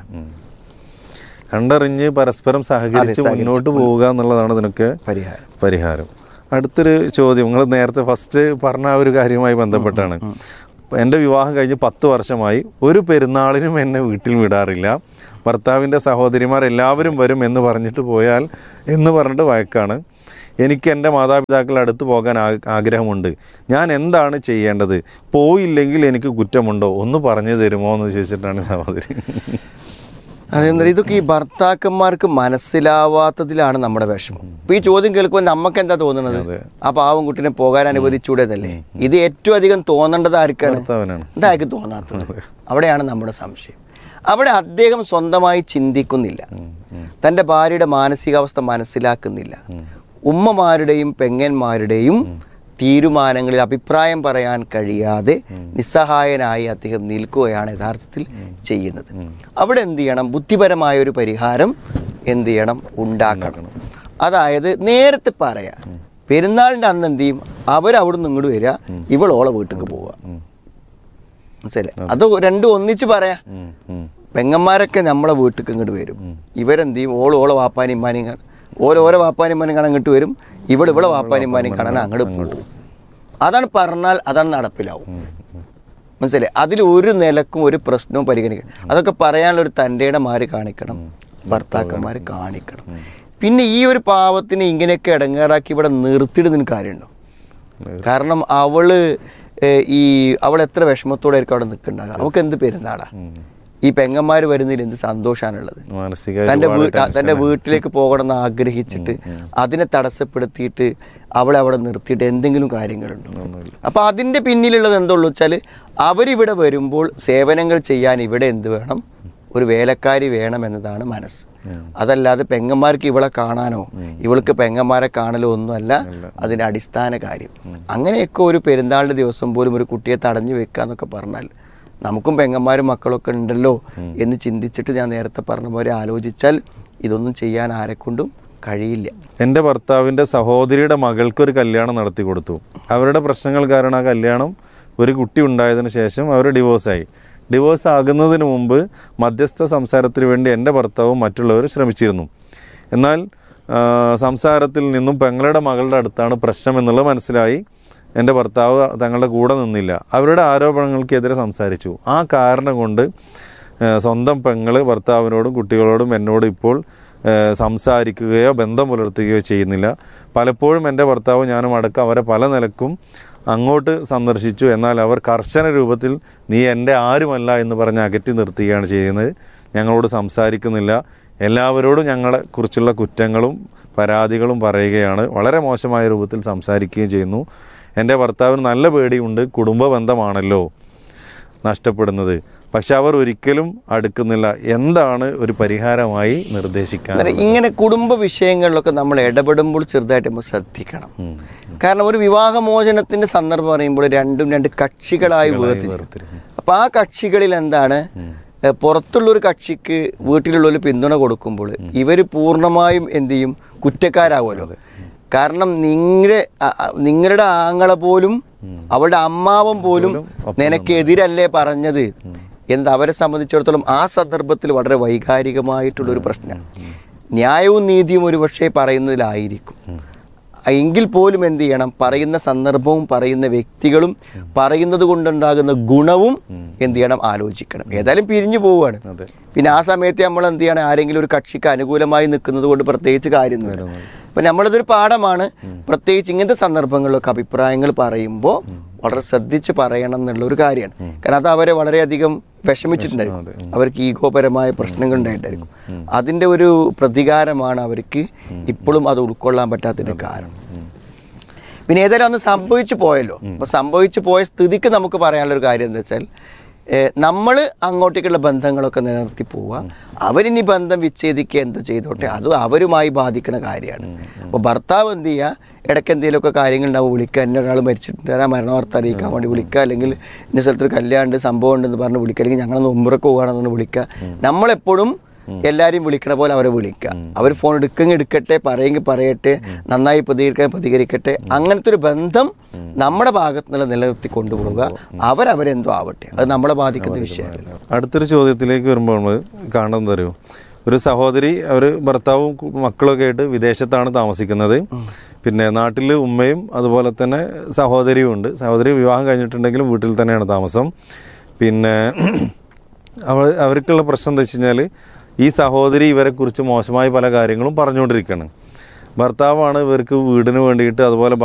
Speaker 2: കണ്ടറിഞ്ഞ് പരസ്പരം സഹകരിച്ച് മുന്നോട്ട് പോവുക എന്നുള്ളതാണ് ഇതിനൊക്കെ
Speaker 3: പരിഹാരം
Speaker 2: പരിഹാരം അടുത്തൊരു ചോദ്യം നിങ്ങൾ നേരത്തെ ഫസ്റ്റ് പറഞ്ഞ ആ ഒരു കാര്യവുമായി ബന്ധപ്പെട്ടാണ് എൻ്റെ വിവാഹം കഴിഞ്ഞ് പത്ത് വർഷമായി ഒരു പെരുന്നാളിനും എന്നെ വീട്ടിൽ വിടാറില്ല ഭർത്താവിൻ്റെ സഹോദരിമാർ എല്ലാവരും വരും എന്ന് പറഞ്ഞിട്ട് പോയാൽ എന്ന് പറഞ്ഞിട്ട് വഴക്കാണ് എനിക്ക് എൻ്റെ മാതാപിതാക്കൾ അടുത്ത് പോകാൻ ആ- ആഗ്രഹമുണ്ട് ഞാൻ എന്താണ് ചെയ്യേണ്ടത് പോയില്ലെങ്കിൽ എനിക്ക് കുറ്റമുണ്ടോ ഒന്ന് പറഞ്ഞു തരുമോ എന്ന് ചോദിച്ചിട്ടാണ് സഹോദരി
Speaker 3: അതെന്താ ഇതൊക്കെ ഈ ഭർത്താക്കന്മാർക്ക് മനസ്സിലാവാത്തതിലാണ് നമ്മുടെ വിഷമം ഇപ്പൊ ഈ ചോദ്യം കേൾക്കുമ്പോൾ നമുക്ക് എന്താ തോന്നുന്നത്
Speaker 2: അതെ.
Speaker 3: ആ പാവം കുട്ടിനെ പോകാൻ അനുവദിച്ചൂടേതല്ലേ ഇത് ഏറ്റവും അധികം തോന്നേണ്ടത് ആർക്കാണ്
Speaker 2: ഭർത്താവിനാണ്
Speaker 3: ഇതായിരിക്കും തോന്നാത്തത് അവിടെയാണ് നമ്മുടെ സംശയം അവിടെ അദ്ദേഹം സ്വന്തമായി ചിന്തിക്കുന്നില്ല തൻ്റെ ഭാര്യയുടെ മാനസികാവസ്ഥ മനസ്സിലാക്കുന്നില്ല ഉമ്മമാരുടെയും പെങ്ങന്മാരുടെയും തീരുമാനങ്ങളിൽ അഭിപ്രായം പറയാൻ കഴിയാതെ നിസ്സഹായനായി അദ്ദേഹം നിൽക്കുകയാണ് യഥാർത്ഥത്തിൽ ചെയ്യുന്നത് അവിടെ എന്ത് ചെയ്യണം ബുദ്ധിപരമായ ഒരു പരിഹാരം എന്ത് ചെയ്യണം ഉണ്ടാക്കണം അതായത് നേരത്തെ പറയാം പെരുന്നാളിൻ്റെ അന്ന് എന്ത് ചെയ്യും അവരവിടുന്ന് ഇങ്ങോട്ട് വരിക ഇവളോളെ വീട്ടിലേക്ക് പോവുക മനസ്സിലായി അത് രണ്ടും ഒന്നിച്ച് പറയാം
Speaker 2: ഉം, ഉം.
Speaker 3: പെങ്ങന്മാരൊക്കെ നമ്മളെ വീട്ടിലേക്ക് ഇങ്ങോട്ട് വരും ഇവരെന്ത് ചെയ്യും ഓള് ഓളെ വാപ്പാനും ഇമ്മാനും കാണാൻ ഓരോ ഓരോ വാപ്പാനും ഇമ്മാനും കാണാൻ ഇങ്ങോട്ട് വരും ഇവള് ഇവളെ വാപ്പാനും ഇമ്മാനും കാണാൻ അങ്ങോട്ട് പോകും അതാണ് പറഞ്ഞാൽ അതാണ് നടപ്പിലാവും മനസ്സിലായി അതിൽ ഒരു നിലക്കും ഒരു പ്രശ്നവും പരിഗണിക്കണം അതൊക്കെ പറയാനുള്ള ഒരു തൻ്റെയുടെ മാര് കാണിക്കണം ഭർത്താക്കന്മാർ കാണിക്കണം പിന്നെ ഈ ഒരു പാവത്തിനെ ഇങ്ങനെയൊക്കെ ഇടങ്ങേറാക്കി ഇവിടെ നിർത്തിയിടുന്നതിന് കാര്യമുണ്ടോ കാരണം അവള് ഏഹ്, ഈ അവൾ എത്ര വിഷമത്തോടെ ആയിരിക്കും അവിടെ നിൽക്കുന്നുണ്ടാകുക അവൾക്ക് എന്ത് പെരുന്നാളാ ഈ പെങ്ങന്മാർ വരുന്നതിൽ എന്ത് സന്തോഷമാണുള്ളത്
Speaker 2: മാനസികമായി
Speaker 3: തന്റെ
Speaker 2: ഒരുപാട്
Speaker 3: വീ-
Speaker 2: ടെൻഷൻ
Speaker 3: തന്റെ വീട്ടിലേക്ക് പോകണമെന്ന് ആഗ്രഹിച്ചിട്ട് അതിനെ തടസ്സപ്പെടുത്തിയിട്ട് അവളെ അവിടെ നിർത്തിയിട്ട് എന്തെങ്കിലും കാര്യങ്ങളുണ്ടോ അപ്പൊ അതിന്റെ പിന്നിലുള്ളത് എന്തുള്ളൂ വെച്ചാൽ അവരിവിടെ വരുമ്പോൾ സേവനങ്ങൾ ചെയ്യാൻ ഇവിടെ എന്ത് വേണം ഒരു വേലക്കാരി വേണം എന്നതാണ് മനസ്സ് അതല്ലാതെ പെങ്ങന്മാർക്ക് ഇവളെ കാണാനോ ഇവൾക്ക് പെങ്ങന്മാരെ കാണലോ ഒന്നുമല്ല അതിന്റെ അടിസ്ഥാന കാര്യം അങ്ങനെയൊക്കെ ഒരു പെരുന്നാളിന്റെ ദിവസം പോലും ഒരു കുട്ടിയെ തടഞ്ഞു വെക്കുക എന്നൊക്കെ പറഞ്ഞാൽ നമുക്കും പെങ്ങന്മാരും മക്കളൊക്കെ ഉണ്ടല്ലോ എന്ന് ചിന്തിച്ചിട്ട് ഞാൻ നേരത്തെ പറഞ്ഞ പോലെ ആലോചിച്ചാൽ ഇതൊന്നും ചെയ്യാൻ ആരെക്കൊണ്ടും കഴിയില്ല
Speaker 2: എൻ്റെ ഭർത്താവിൻ്റെ സഹോദരിയുടെ മകൾക്ക് ഒരു കല്യാണം നടത്തി കൊടുത്തു അവരുടെ പ്രശ്നങ്ങൾ കാരണം ആ കല്യാണം ഒരു കുട്ടി ഉണ്ടായതിനു ശേഷം അവർ ഡിവോഴ്സായി ഡിവോഴ്സ് ആകുന്നതിന് മുമ്പ് മധ്യസ്ഥ സംസാരത്തിന് വേണ്ടി എൻ്റെ ഭർത്താവും മറ്റുള്ളവർ ശ്രമിച്ചിരുന്നു എന്നാൽ ആ, സംസാരത്തിൽ നിന്നും പെങ്ങളുടെ മകളുടെ അടുത്താണ് പ്രശ്നം എന്നുള്ളത് മനസ്സിലായി എൻ്റെ ഭർത്താവ് തങ്ങളുടെ കൂടെ നിന്നില്ല അവരുടെ ആരോപണങ്ങൾക്കെതിരെ സംസാരിച്ചു ആ കാരണം കൊണ്ട് ഏഹ് സ്വന്തം പെങ്ങള് ഭർത്താവിനോടും കുട്ടികളോടും എന്നോട് ഇപ്പോൾ ഏഹ് സംസാരിക്കുകയോ ബന്ധം പുലർത്തുകയോ ചെയ്യുന്നില്ല പലപ്പോഴും എൻ്റെ ഭർത്താവ് ഞാനും അടക്കം അവരെ പല നിലക്കും അങ്ങോട്ട് സന്ദർശിച്ചു എന്നാൽ അവർ കർശന രൂപത്തിൽ നീ എൻ്റെ ആരുമല്ല എന്ന് പറഞ്ഞ് അകറ്റി നിർത്തുകയാണ് ചെയ്യുന്നത് ഞങ്ങളോട് സംസാരിക്കുന്നില്ല എല്ലാവരോടും ഞങ്ങളെ കുറിച്ചുള്ള കുറ്റങ്ങളും പരാതികളും പറയുകയാണ് വളരെ മോശമായ രൂപത്തിൽ സംസാരിക്കുകയും ചെയ്യുന്നു എൻ്റെ ഭർത്താവിന് നല്ല പേടിയുണ്ട് കുടുംബ ബന്ധമാണല്ലോ നഷ്ടപ്പെടുന്നത് പക്ഷെ അവർ ഒരിക്കലും അടുക്കുന്നില്ല എന്താണ് ഒരു പരിഹാരമായി നിർദ്ദേശിക്കാൻ
Speaker 3: അന്നേരം ഇങ്ങനെ കുടുംബ വിഷയങ്ങളിലൊക്കെ നമ്മൾ ഇടപെടുമ്പോൾ ചെറുതായിട്ട് നമ്മൾ ശ്രദ്ധിക്കണം കാരണം ഒരു വിവാഹമോചനത്തിന്റെ സന്ദർഭം പറയുമ്പോൾ രണ്ടും രണ്ട് കക്ഷികളായി വേർതിരിക്കും അപ്പൊ ആ കക്ഷികളിൽ എന്താണ് ഏഹ് പുറത്തുള്ള ഒരു കക്ഷിക്ക് വീട്ടിലുള്ള ഒരു പിന്തുണ കൊടുക്കുമ്പോൾ ഇവർ പൂർണ്ണമായും എന്ത് ചെയ്യും കുറ്റക്കാരാവുമല്ലോ കാരണം നിങ്ങളുടെ നിങ്ങളുടെ ആങ്ങളെ പോലും അവളുടെ അമ്മാവൻ പോലും നിനക്കെതിരല്ലേ പറഞ്ഞത് എന്ന് അവരെ സംബന്ധിച്ചിടത്തോളം ആ സന്ദർഭത്തിൽ വളരെ വൈകാരികമായിട്ടുള്ള ഒരു പ്രശ്നമാണ് ന്യായവും നീതിയും ഒരു പക്ഷേ പറയുന്നതിലായിരിക്കും എങ്കിൽ പോലും എന്ത് ചെയ്യണം പറയുന്ന സന്ദർഭവും പറയുന്ന വ്യക്തികളും പറയുന്നത് കൊണ്ടുണ്ടാകുന്ന ഗുണവും എന്ത് ചെയ്യണം ആലോചിക്കണം ഏതായാലും പിരിഞ്ഞു പോവുകയാണ്
Speaker 2: അതെ.
Speaker 3: പിന്നെ ആ സമയത്ത് നമ്മൾ എന്ത് ചെയ്യണം ആരെങ്കിലും ഒരു കക്ഷിക്ക് അനുകൂലമായി നിൽക്കുന്നത് കൊണ്ട് പ്രത്യേകിച്ച് കാര്യമൊന്നുമില്ല അപ്പൊ നമ്മളിതൊരു പാഠമാണ് പ്രത്യേകിച്ച് ഇങ്ങനത്തെ സന്ദർഭങ്ങളിലൊക്കെ അഭിപ്രായങ്ങൾ പറയുമ്പോൾ വളരെ ശ്രദ്ധിച്ച് പറയണം എന്നുള്ള ഒരു കാര്യമാണ് കാരണം അത് അവരെ വളരെയധികം വിഷമിച്ചിട്ടുണ്ടായിരിക്കും അവർക്ക് ഈഗോപരമായ പ്രശ്നങ്ങൾ ഉണ്ടായിട്ടായിരിക്കും അതിന്റെ ഒരു പ്രതികാരമാണ് അവർക്ക് ഇപ്പോഴും അത് ഉൾക്കൊള്ളാൻ പറ്റാത്തതിന്റെ കാരണം പിന്നെ ഏതായാലും അന്ന് സംഭവിച്ചു പോയല്ലോ അപ്പൊ സംഭവിച്ചു പോയ സ്ഥിതിക്ക് നമുക്ക് പറയാനുള്ള ഒരു കാര്യം എന്താ വെച്ചാൽ നമ്മൾ അങ്ങോട്ടേക്കുള്ള ബന്ധങ്ങളൊക്കെ നിലനിർത്തി പോവുക അവരിനി ബന്ധം വിച്ഛേദിക്കുക എന്തോ ചെയ്തോട്ടെ അത് അവരുമായി ബാധിക്കുന്ന കാര്യമാണ് അപ്പോൾ ഭർത്താവ് എന്ത് ചെയ്യുക ഇടയ്ക്ക് എന്തെങ്കിലുമൊക്കെ കാര്യങ്ങൾ ഉണ്ടാവും വിളിക്കുക എന്നെ ഒരാൾ മരിച്ചിട്ടുണ്ട് ആ മരണ വാർത്ത അറിയിക്കാൻ വേണ്ടി വിളിക്കുക അല്ലെങ്കിൽ ഇന്ന സ്ഥലത്തൊരു കല്യാണം സംഭവം ഉണ്ടെന്ന് പറഞ്ഞ് വിളിക്കുക അല്ലെങ്കിൽ ഞങ്ങൾ മുമ്പറൊക്കെ പോവുകയാണെന്ന് വിളിക്കുക നമ്മളെപ്പോഴും എല്ലാവരെയും വിളിക്കണ പോലെ അവരെ വിളിക്കുക അവർ ഫോൺ എടുക്കെങ്കിൽ എടുക്കട്ടെ പറയെങ്കിൽ പറയട്ടെ നന്നായി പ്രതികരിക്കാൻ പ്രതികരിക്കട്ടെ അങ്ങനത്തെ ഒരു ബന്ധം നമ്മുടെ ഭാഗത്ത് നിന്ന് നിലനിർത്തി കൊണ്ടുപോവുക അവരവരെന്തോ ആവട്ടെ അത് നമ്മളെ ബാധിക്കുന്ന വിഷയമല്ല
Speaker 2: അടുത്തൊരു ചോദ്യത്തിലേക്ക് വരുമ്പോൾ നമ്മൾ കാണുന്നത് അറിയോ ഒരു സഹോദരി അവർ ഭർത്താവും കു- മക്കളൊക്കെ ആയിട്ട് വിദേശത്താണ് താമസിക്കുന്നത് പിന്നെ നാട്ടിൽ ഉമ്മയും അതുപോലെ തന്നെ സഹോദരിയും ഉണ്ട് സഹോദരി വിവാഹം കഴിഞ്ഞിട്ടുണ്ടെങ്കിലും വീട്ടിൽ തന്നെയാണ് താമസം പിന്നെ അവ അവർക്കുള്ള പ്രശ്നം എന്താ വെച്ച് കഴിഞ്ഞാൽ ഈ സഹോദരി ഇവരെക്കുറിച്ച് മോശമായ പല കാര്യങ്ങളും പറഞ്ഞുകൊണ്ടിരിക്കുകയാണ് ഭർത്താവാണ് ഇവർക്ക് വീടിന് വേണ്ടിയിട്ട് അതുപോലെ